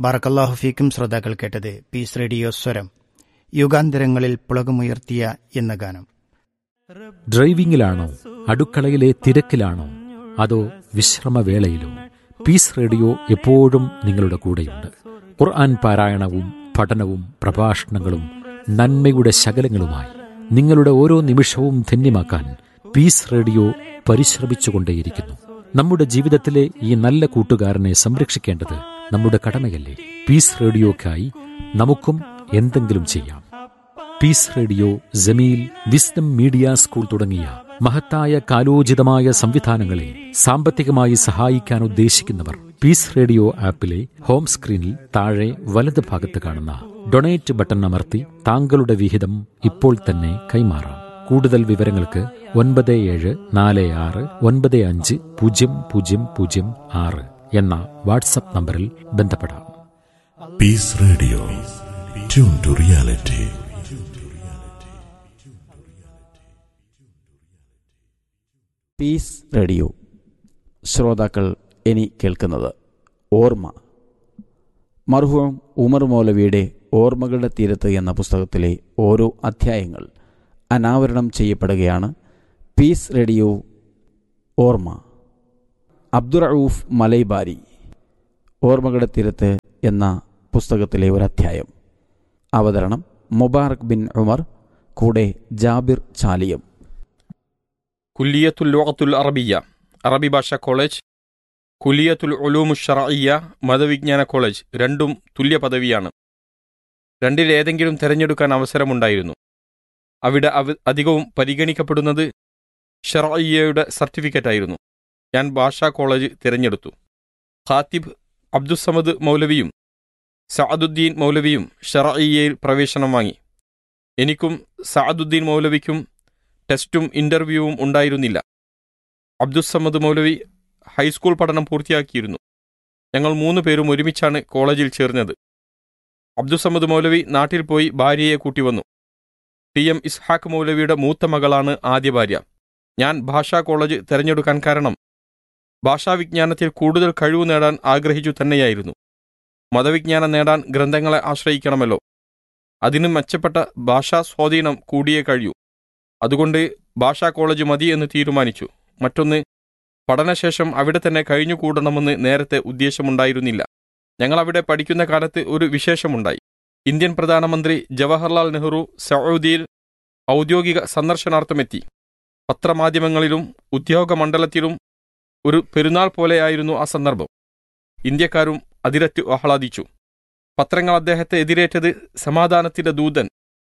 ബാറക്കല്ലാഹു ഫീക്കും ശ്രോതാക്കൾ കേട്ടത് പീസ് റേഡിയോ സ്വരം യുഗാന്തരങ്ങളിൽ പുളകമുയർത്തിയ എന്ന ഗാനം ഡ്രൈവിംഗിലാണോ അടുക്കളയിലെ തിരക്കിലാണോ അതോ വിശ്രമവേളയിലോ പീസ് റേഡിയോ എപ്പോഴും നിങ്ങളുടെ കൂടെയുണ്ട് ഖുർആൻ പാരായണവും പഠനവും പ്രഭാഷണങ്ങളും നന്മയുടെ ശകലങ്ങളുമായി നിങ്ങളുടെ ഓരോ നിമിഷവും ധന്യമാക്കാൻ പീസ് റേഡിയോ പരിശ്രമിച്ചുകൊണ്ടേയിരിക്കുന്നു നമ്മുടെ ജീവിതത്തിലെ ഈ നല്ല കൂട്ടുകാരനെ സംരക്ഷിക്കേണ്ടത് നമ്മുടെ കടമയല്ലേ പീസ് റേഡിയോക്കായി നമുക്കും എന്തെങ്കിലും ചെയ്യാം peace radio Jameel wisdom media school തുടങ്ങിയ മഹത്തായ കാലോചിതമായ സംവിധാനങ്ങളെ സാമ്പത്തികമായി സഹായിക്കാൻ ഉദ്ദേശിക്കുന്നവർ പീസ് റേഡിയോ ആപ്പിലെ ഹോം സ്ക്രീനിൽ താഴെ വലത് ഭാഗത്ത് കാണുന്ന ഡൊണേറ്റ് ബട്ടൺ അമർത്തി താങ്കളുടെ വിഹിതം ഇപ്പോൾ തന്നെ കൈമാറാം കൂടുതൽ വിവരങ്ങൾക്ക് ഒൻപത് ഏഴ് നാല് ആറ് ഒൻപത് അഞ്ച് പൂജ്യം പൂജ്യം പൂജ്യം ആറ് എന്ന വാട്സപ്പ് നമ്പറിൽ ബന്ധപ്പെടാം peace radio tune to reality peace radio ശ്രോതാക്കൾ ഇനി കേൾക്കുന്നത് ഓർമ്മ മർഹൂം ഉമർ മൗലവിയുടെ ഓർമ്മകളുടെ തീരത്ത് എന്ന പുസ്തകത്തിലെ ഓരോ അധ്യായങ്ങൾ അനാവരണം ചെയ്യപ്പെടുകയാണ് പീസ് റേഡിയോ ഓർമ്മ അബ്ദുറഊഫ് മലൈബാരി ഓർമ്മകളുടെ തീരത്ത് എന്ന പുസ്തകത്തിലെ ഒരു അധ്യായം അവതരണം മുബാറക് ബിൻ ഉമർ കൂടെ ജാബിർ ചാലിയം കുല്ലിയത്തുൽ ലുഗത്തുൽ അറബിയ അറബി ഭാഷ കോളേജ് കുലിയത്തുൽ ഉലൂമു ഷറയ്യ മതവിജ്ഞാന കോളേജ് രണ്ടും തുല്യ പദവിയാണ് രണ്ടിലേതെങ്കിലും തിരഞ്ഞെടുക്കാൻ അവസരമുണ്ടായിരുന്നു അവിടെ അവ അധികവും പരിഗണിക്കപ്പെടുന്നത് ഷറയ്യയുടെ സർട്ടിഫിക്കറ്റായിരുന്നു ഞാൻ ഭാഷാ കോളേജ് തിരഞ്ഞെടുത്തു ഖാത്തിബ് അബ്ദുസമദ് മൗലവിയും സഅദുദ്ദീൻ മൗലവിയും ഷറയ്യയിൽ പ്രവേശനം വാങ്ങി എനിക്കും സഅദുദ്ദീൻ മൗലവിക്കും ടെസ്റ്റും ഇന്റർവ്യൂവും ഉണ്ടായിരുന്നില്ല അബ്ദുസമ്മദ് മൗലവി ഹൈസ്കൂൾ പഠനം പൂർത്തിയാക്കിയിരുന്നു ഞങ്ങൾ മൂന്ന് പേരും ഒരുമിച്ചാണ് കോളേജിൽ ചേർന്നത് അബ്ദുസമ്മദ് മൗലവി നാട്ടിൽ പോയി ഭാര്യയെ കൂട്ടിവന്നു ടി എം ഇസ്ഹാഖ് മൗലവിയുടെ മൂത്ത മകളാണ് ആദ്യ ഭാര്യ ഞാൻ ഭാഷാ കോളേജ് തിരഞ്ഞെടുക്കാൻ കാരണം ഭാഷാവിജ്ഞാനത്തിൽ കൂടുതൽ കഴിവ് നേടാൻ ആഗ്രഹിച്ചു തന്നെയായിരുന്നു മതവിജ്ഞാനം നേടാൻ ഗ്രന്ഥങ്ങളെ ആശ്രയിക്കണമല്ലോ അതിന് മെച്ചപ്പെട്ട ഭാഷാ സ്വാധീനം കൂടിയേ കഴിയൂ അതുകൊണ്ട് ഭാഷാ കോളേജ് മതി എന്ന് തീരുമാനിച്ചു മറ്റൊന്ന് പഠനശേഷം അവിടെ തന്നെ കഴിഞ്ഞുകൂടണമെന്ന് നേരത്തെ ഉദ്ദേശമുണ്ടായിരുന്നില്ല ഞങ്ങൾ അവിടെ പഠിക്കുന്ന കാലത്ത് ഒരു വിശേഷമുണ്ടായി ഇന്ത്യൻ പ്രധാനമന്ത്രി ജവഹർലാൽ നെഹ്റു സൗദിയിൽ ഔദ്യോഗിക സന്ദർശനാർത്ഥമെത്തി പത്രമാധ്യമങ്ങളിലും ഉദ്യോഗമണ്ഡലത്തിലും ഒരു പെരുന്നാൾ പോലെയായിരുന്നു ആ സന്ദർഭം ഇന്ത്യക്കാരും അതിരറ്റ് ആഹ്ലാദിച്ചു പത്രങ്ങൾ അദ്ദേഹത്തെ എതിരേറ്റത് സമാധാനത്തിന്റെ ദൂതൻ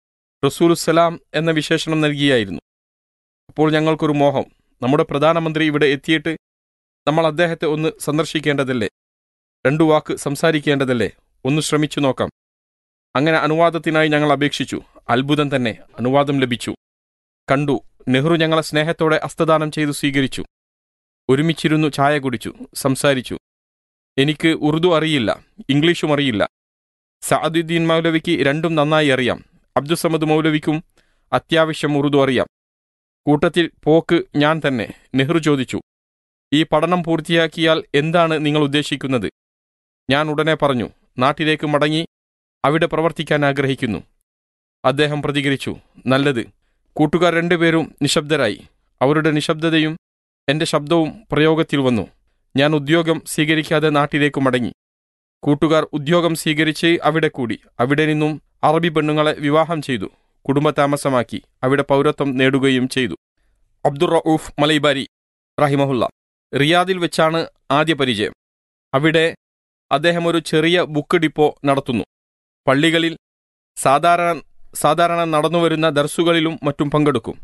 റസൂലുസലാം എന്ന വിശേഷണം നൽകിയായിരുന്നു അപ്പോൾ ഞങ്ങൾക്കൊരു മോഹം നമ്മുടെ പ്രധാനമന്ത്രി ഇവിടെ എത്തിയിട്ട് നമ്മൾ അദ്ദേഹത്തെ ഒന്ന് സന്ദർശിക്കേണ്ടതല്ലേ രണ്ടു വാക്ക് സംസാരിക്കേണ്ടതല്ലേ ഒന്ന് ശ്രമിച്ചു നോക്കാം അങ്ങനെ അനുവാദത്തിനായി ഞങ്ങൾ അപേക്ഷിച്ചു അത്ഭുതം തന്നെ അനുവാദം ലഭിച്ചു കണ്ടു നെഹ്റു ഞങ്ങളെ സ്നേഹത്തോടെ ഹസ്തദാനം ചെയ്തു സ്വീകരിച്ചു ഒരുമിച്ചിരുന്നു ചായ കുടിച്ചു സംസാരിച്ചു എനിക്ക് ഉറുദു അറിയില്ല ഇംഗ്ലീഷും അറിയില്ല സഅദുദ്ദീൻ മൗലവിക്ക് രണ്ടും നന്നായി അറിയാം അബ്ദുസമദ് മൗലവിക്കും അത്യാവശ്യം ഉറുദു അറിയാം കൂട്ടത്തിൽ പോക്ക് ഞാൻ തന്നെ നെഹ്റു ചോദിച്ചു ഈ പഠനം പൂർത്തിയാക്കിയാൽ എന്താണ് നിങ്ങൾ ഉദ്ദേശിക്കുന്നത് ഞാൻ ഉടനെ പറഞ്ഞു നാട്ടിലേക്ക് മടങ്ങി അവിടെ പ്രവർത്തിക്കാൻ ആഗ്രഹിക്കുന്നു അദ്ദേഹം പ്രതികരിച്ചു നല്ലത് കൂട്ടുകാർ രണ്ടുപേരും നിശബ്ദരായി അവരുടെ നിശബ്ദതയും എന്റെ ശബ്ദവും പ്രയോഗത്തിൽ വന്നു ഞാൻ ഉദ്യോഗം സ്വീകരിക്കാതെ നാട്ടിലേക്ക് മടങ്ങി കൂട്ടുകാർ ഉദ്യോഗം സ്വീകരിച്ച് അവിടെ കൂടി അവിടെ നിന്നും അറബി പെണ്ണുങ്ങളെ വിവാഹം ചെയ്തു കുടുംബതാമസമാക്കി അവിടെ പൗരത്വം നേടുകയും ചെയ്തു അബ്ദുർ റഊഫ് മലൈബാരി റഹിമഹുല്ല റിയാദിൽ വെച്ചാണ് ആദ്യ പരിചയം അവിടെ അദ്ദേഹം ഒരു ചെറിയ ബുക്ക് ഡിപ്പോ നടത്തുന്നു പള്ളികളിൽ സാധാരണ സാധാരണ നടന്നുവരുന്ന ദർസുകളിലും മറ്റും പങ്കെടുക്കും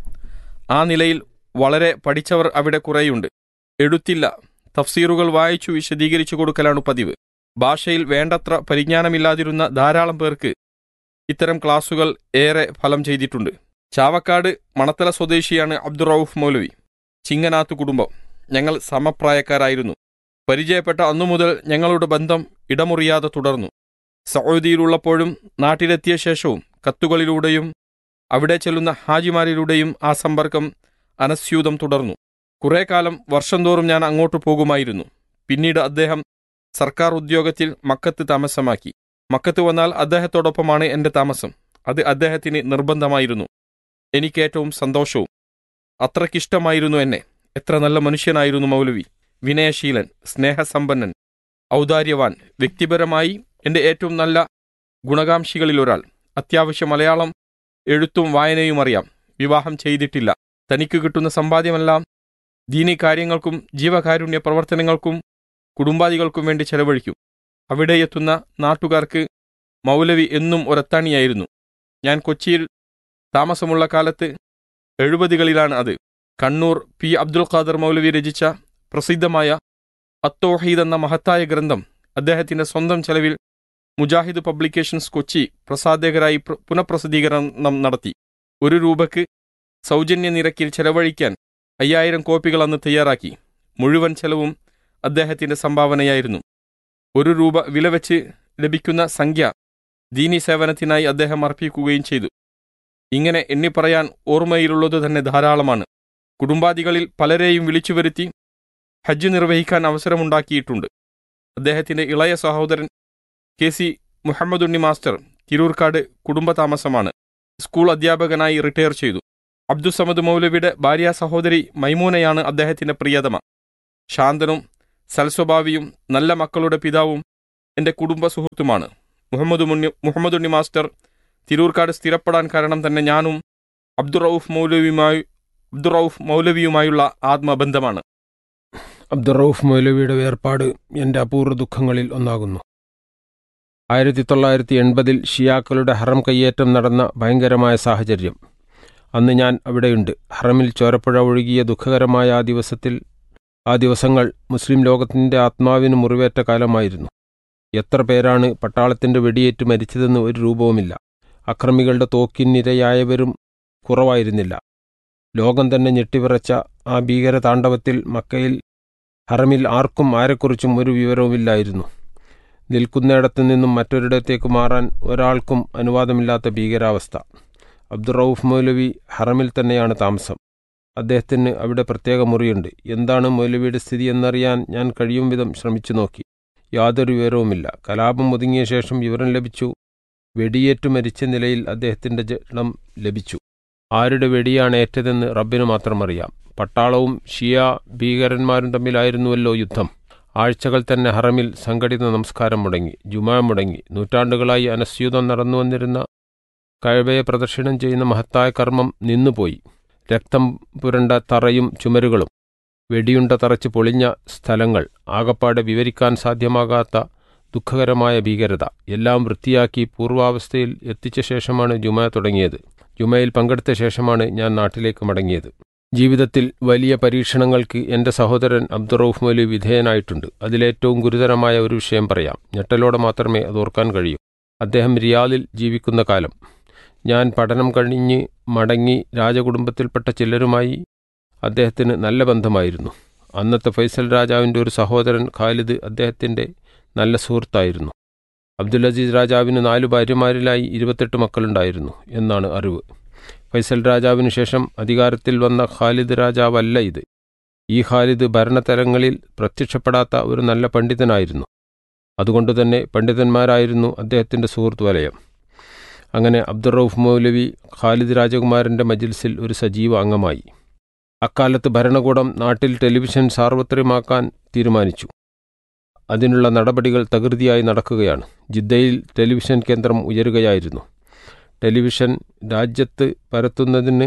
ആ നിലയിൽ വളരെ പഠിച്ചവർ അവിടെ കുറേയുണ്ട് എഴുത്തില്ല തഫ്സീറുകൾ വായിച്ചു വിശദീകരിച്ചു കൊടുക്കലാണ് പതിവ് ഭാഷയിൽ വേണ്ടത്ര പരിജ്ഞാനമില്ലാതിരുന്ന ധാരാളം പേർക്ക് ഇത്തരം ക്ലാസുകൾ ഏറെ ഫലം ചെയ്തിട്ടുണ്ട് ചാവക്കാട് മണത്തല സ്വദേശിയാണ് അബ്ദുറൌഫ് മൗലവി ചിങ്ങനാത്ത് കുടുംബം ഞങ്ങൾ സമപ്രായക്കാരായിരുന്നു പരിചയപ്പെട്ട അന്നു മുതൽ ഞങ്ങളുടെ ബന്ധം ഇടമുറിയാതെ തുടർന്നു സൗദിയിലുള്ളപ്പോഴും നാട്ടിലെത്തിയ ശേഷവും കത്തുകളിലൂടെയും അവിടെ ചെല്ലുന്ന ഹാജിമാരിലൂടെയും ആ സമ്പർക്കം അനസ്യൂതം തുടർന്നു കുറെ കാലം വർഷം തോറും ഞാൻ അങ്ങോട്ട് പോകുമായിരുന്നു പിന്നീട് അദ്ദേഹം സർക്കാർ ഉദ്യോഗത്തിൽ മക്കത്ത് താമസമാക്കി മക്കത്ത് വന്നാൽ അദ്ദേഹത്തോടൊപ്പമാണ് എൻ്റെ താമസം അത് അദ്ദേഹത്തിന് നിർബന്ധമായിരുന്നു എനിക്ക് ഏറ്റവും സന്തോഷവും അത്രയ്ക്കിഷ്ടമായിരുന്നു എന്നെ എത്ര നല്ല മനുഷ്യനായിരുന്നു മൗലവി വിനയശീലൻ സ്നേഹസമ്പന്നൻ ഔദാര്യവാൻ വ്യക്തിപരമായി എൻ്റെ ഏറ്റവും നല്ല ഗുണകാംക്ഷികളിൽ ഒരാൾ അത്യാവശ്യം മലയാളം എഴുത്തും വായനയും അറിയാം വിവാഹം ചെയ്തിട്ടില്ല തനിക്ക് കിട്ടുന്ന സമ്പാദ്യമെല്ലാം ദീനി കാര്യങ്ങൾക്കും ജീവകാരുണ്യ പ്രവർത്തനങ്ങൾക്കും കുടുംബാദികൾക്കും വേണ്ടി ചെലവഴിക്കും അവിടെ എത്തുന്ന നാട്ടുകാർക്ക് മൗലവി എന്നും ഒരത്താണിയായിരുന്നു ഞാൻ കൊച്ചിയിൽ താമസമുള്ള കാലത്ത് എഴുപതുകളിലാണ് അത് കണ്ണൂർ പി അബ്ദുൽ ഖാദർ മൗലവി രചിച്ച പ്രസിദ്ധമായ അത്തോഹീദ് എന്ന മഹത്തായ ഗ്രന്ഥം അദ്ദേഹത്തിന്റെ സ്വന്തം ചെലവിൽ മുജാഹിദ് പബ്ലിക്കേഷൻസ് കൊച്ചി പ്രസാധകരായി പ്ര- പുനഃപ്രസിദ്ധീകരണം നടത്തി ഒരു രൂപയ്ക്ക് സൗജന്യ നിരക്കിൽ ചെലവഴിക്കാൻ അയ്യായിരം കോപ്പികൾ അന്ന് തയ്യാറാക്കി മുഴുവൻ ചെലവും അദ്ദേഹത്തിന്റെ സംഭാവനയായിരുന്നു ഒരു രൂപ വില വെച്ച് ലഭിക്കുന്ന സംഖ്യ ദീനി സേവനത്തിനായി അദ്ദേഹം അർപ്പിക്കുകയും ചെയ്തു ഇങ്ങനെ എണ്ണിപ്പറയാൻ ഓർമ്മയിലുള്ളത് തന്നെ ധാരാളമാണ് കുടുംബാദികളിൽ പലരെയും വിളിച്ചു വരുത്തി ഹജ്ജ് നിർവഹിക്കാൻ അവസരമുണ്ടാക്കിയിട്ടുണ്ട് അദ്ദേഹത്തിന്റെ ഇളയ സഹോദരൻ K C Muhammadunni master Tirurkad കുടുംബതാമസമാണ് സ്കൂൾ അധ്യാപകനായി റിട്ടയർ ചെയ്തു അബ്ദുസമദ് മൗലവിയുടെ ഭാര്യ സഹോദരി മൈമൂനയാണ് അദ്ദേഹത്തിന്റെ പ്രിയതമ ശാന്തനും സൽസ്വഭാവിയും നല്ല മക്കളുടെ പിതാവും എൻ്റെ കുടുംബ സുഹൃത്തുമാണ് മുഹമ്മദ് മുന്നി മുഹമ്മദുണ്ണി മാസ്റ്റർ തിരൂർക്കാട് സ്ഥിരപ്പെടാൻ കാരണം തന്നെ ഞാനും അബ്ദുറൌഫ് മൗലവിയുമായി അബ്ദുറൌഫ് മൗലവിയുമായുള്ള ആത്മബന്ധമാണ് അബ്ദുറൌഫ് മൗലവിയുടെ വേർപാട് എൻ്റെ അപൂർവ ദുഃഖങ്ങളിൽ ഒന്നാകുന്നു ആയിരത്തി തൊള്ളായിരത്തി എൺപതിൽ ഷിയാക്കളുടെ ഹറം കയ്യേറ്റം നടന്ന ഭയങ്കരമായ സാഹചര്യം അന്ന് ഞാൻ അവിടെയുണ്ട് ഹറമിൽ ചോരപ്പുഴ ഒഴുകിയ ദുഃഖകരമായ ആ ദിവസത്തിൽ ആ ദിവസങ്ങൾ മുസ്ലിം ലോകത്തിൻ്റെ ആത്മാവിന് മുറിവേറ്റ കാലമായിരുന്നു എത്ര പേരാണ് പട്ടാളത്തിൻ്റെ വെടിയേറ്റ് മരിച്ചതെന്ന് ഒരു രൂപവുമില്ല അക്രമികളുടെ തോക്കിനിരയായവരും കുറവായിരുന്നില്ല ലോകം തന്നെ ഞെട്ടിവിറച്ച ആ ഭീകരതാണ്ഡവത്തിൽ മക്കയിൽ ഹറമിൽ ആർക്കും ആരെക്കുറിച്ചും ഒരു വിവരവുമില്ലായിരുന്നു നിൽക്കുന്നിടത്തു നിന്നും മറ്റൊരിടത്തേക്ക് മാറാൻ ഒരാൾക്കും അനുവാദമില്ലാത്ത ഭീകരാവസ്ഥ അബ്ദുറൌഫ് മൗലവി ഹറമിൽ തന്നെയാണ് താമസം അദ്ദേഹത്തിന് അവിടെ പ്രത്യേക മുറിയുണ്ട് എന്താണ് മൗലവിയുടെ സ്ഥിതി എന്നറിയാൻ ഞാൻ കഴിയും വിധം ശ്രമിച്ചു നോക്കി യാതൊരു വിവരവുമില്ല കലാപം ഒതുങ്ങിയ ശേഷം വിവരം ലഭിച്ചു വെടിയേറ്റു മരിച്ച നിലയിൽ അദ്ദേഹത്തിന്റെ ജഡം ലഭിച്ചു ആരുടെ വെടിയാണ് ഏറ്റതെന്ന് റബ്ബിന് മാത്രം അറിയാം പട്ടാളവും ഷിയ ഭീകരന്മാരും തമ്മിലായിരുന്നുവല്ലോ യുദ്ധം ആഴ്ചകൾ തന്നെ ഹറമിൽ സംഘടിത നമസ്കാരം മുടങ്ങി ജുമാ മുടങ്ങി നൂറ്റാണ്ടുകളായി അനസ്യൂതം നടന്നു വന്നിരുന്ന കഴവയെ പ്രദക്ഷിണം ചെയ്യുന്ന മഹത്തായ കർമ്മം നിന്നുപോയി രക്തം പുരണ്ട തറയും ചുമരുകളും വെടിയുണ്ട തറച്ച് പൊളിഞ്ഞ സ്ഥലങ്ങൾ ആകപ്പാടെ വിവരിക്കാൻ സാധ്യമാകാത്ത ദുഃഖകരമായ ഭീകരത എല്ലാം വൃത്തിയാക്കി പൂർവാവസ്ഥയിൽ എത്തിച്ച ശേഷമാണ് ജുമ തുടങ്ങിയത് ജുമയിൽ പങ്കെടുത്ത ശേഷമാണ് ഞാൻ നാട്ടിലേക്ക് മടങ്ങിയത് ജീവിതത്തിൽ വലിയ പരീക്ഷണങ്ങൾക്ക് എൻ്റെ സഹോദരൻ അബ്ദുറൌഫ് മൊലി വിധേയനായിട്ടുണ്ട് അതിലേറ്റവും ഗുരുതരമായ ഒരു വിഷയം പറയാം ഞെട്ടലോടെ മാത്രമേ അത് ഓർക്കാൻ കഴിയൂ അദ്ദേഹം റിയാദിൽ ജീവിക്കുന്ന കാലം ഞാൻ പഠനം കഴിഞ്ഞ് മടങ്ങി രാജകുടുംബത്തിൽപ്പെട്ട ചിലരുമായി അദ്ദേഹത്തിന് നല്ല ബന്ധമായിരുന്നു അന്നത്തെ ഫൈസൽ രാജാവിൻ്റെ ഒരു സഹോദരൻ ഖാലിദ് അദ്ദേഹത്തിൻ്റെ നല്ല സുഹൃത്തായിരുന്നു അബ്ദുൽ അസീസ് രാജാവിന് നാലു ഭാര്യമാരിലായി ഇരുപത്തെട്ട് മക്കളുണ്ടായിരുന്നു എന്നാണ് അറിവ് ഫൈസൽ രാജാവിനു ശേഷം അധികാരത്തിൽ വന്ന ഖാലിദ് രാജാവല്ല ഇത് ഈ ഖാലിദ് ഭരണതലങ്ങളിൽ പ്രത്യക്ഷപ്പെടാത്ത ഒരു നല്ല പണ്ഡിതനായിരുന്നു അതുകൊണ്ടുതന്നെ പണ്ഡിതന്മാരായിരുന്നു അദ്ദേഹത്തിൻ്റെ സുഹൃത്ത് വലയം അങ്ങനെ അബ്ദുറൌഫ് മൗലവി ഖാലിദ് രാജകുമാരൻ്റെ മജിൽസിൽ ഒരു സജീവ അംഗമായി അക്കാലത്ത് ഭരണകൂടം നാട്ടിൽ ടെലിവിഷൻ സാർവത്രികമാക്കാൻ തീരുമാനിച്ചു അതിനുള്ള നടപടികൾ തകൃതിയായി നടക്കുകയാണ് ജിദ്ദയിൽ ടെലിവിഷൻ കേന്ദ്രം ഉയരുകയായിരുന്നു ടെലിവിഷൻ രാജ്യത്ത് പരത്തുന്നതിന്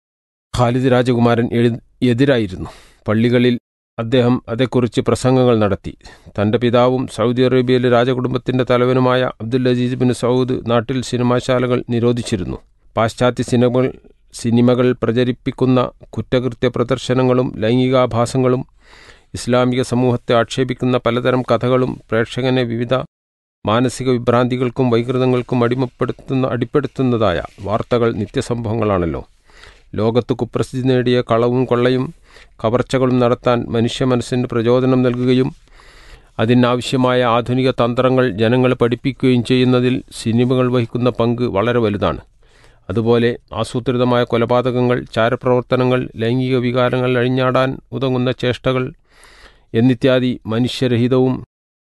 ഖാലിദ് രാജകുമാരൻ എഴു- എതിരായിരുന്നു പള്ളികളിൽ അദ്ദേഹം അതേക്കുറിച്ച് പ്രസംഗങ്ങൾ നടത്തി തന്റെ പിതാവും സൗദി അറേബ്യയിലെ രാജകുടുംബത്തിന്റെ തലവനുമായ അബ്ദുൽ അസീസ് ബിൻ സൗദ് നാട്ടിൽ സിനിമാശാലകൾ നിരോധിച്ചിരുന്നു പാശ്ചാത്യ സിനിമകൾ സിനിമകൾ പ്രചരിപ്പിക്കുന്ന കുറ്റകൃത്യ പ്രദർശനങ്ങളും ലൈംഗികാഭാസങ്ങളും ഇസ്ലാമിക സമൂഹത്തെ ആക്ഷേപിക്കുന്ന പലതരം കഥകളും പ്രേക്ഷകനെ വിവിധ മാനസിക വിഭ്രാന്തികൾക്കും വൈകൃതങ്ങൾക്കും അടിമപ്പെടുത്തുന്ന അടിപ്പെടുത്തുന്നതായ വാർത്തകൾ നിത്യസംഭവങ്ങളാണല്ലോ ലോകത്ത് കുപ്രസിദ്ധി നേടിയ കളവും കൊള്ളയും കവർച്ചകളും നടത്താൻ മനുഷ്യ മനസ്സിന് പ്രചോദനം നൽകുകയും അതിനാവശ്യമായ ആധുനിക തന്ത്രങ്ങൾ ജനങ്ങളെ പഠിപ്പിക്കുകയും ചെയ്യുന്നതിൽ സിനിമകൾ വഹിക്കുന്ന പങ്ക് വളരെ വലുതാണ് അതുപോലെ ആസൂത്രിതമായ കൊലപാതകങ്ങൾ ചാരപ്രവർത്തനങ്ങൾ ലൈംഗിക വികാരങ്ങൾ അഴിഞ്ഞാടാൻ ഉതകുന്ന ചേഷ്ടകൾ എന്നിത്യാദി മനുഷ്യരഹിതവും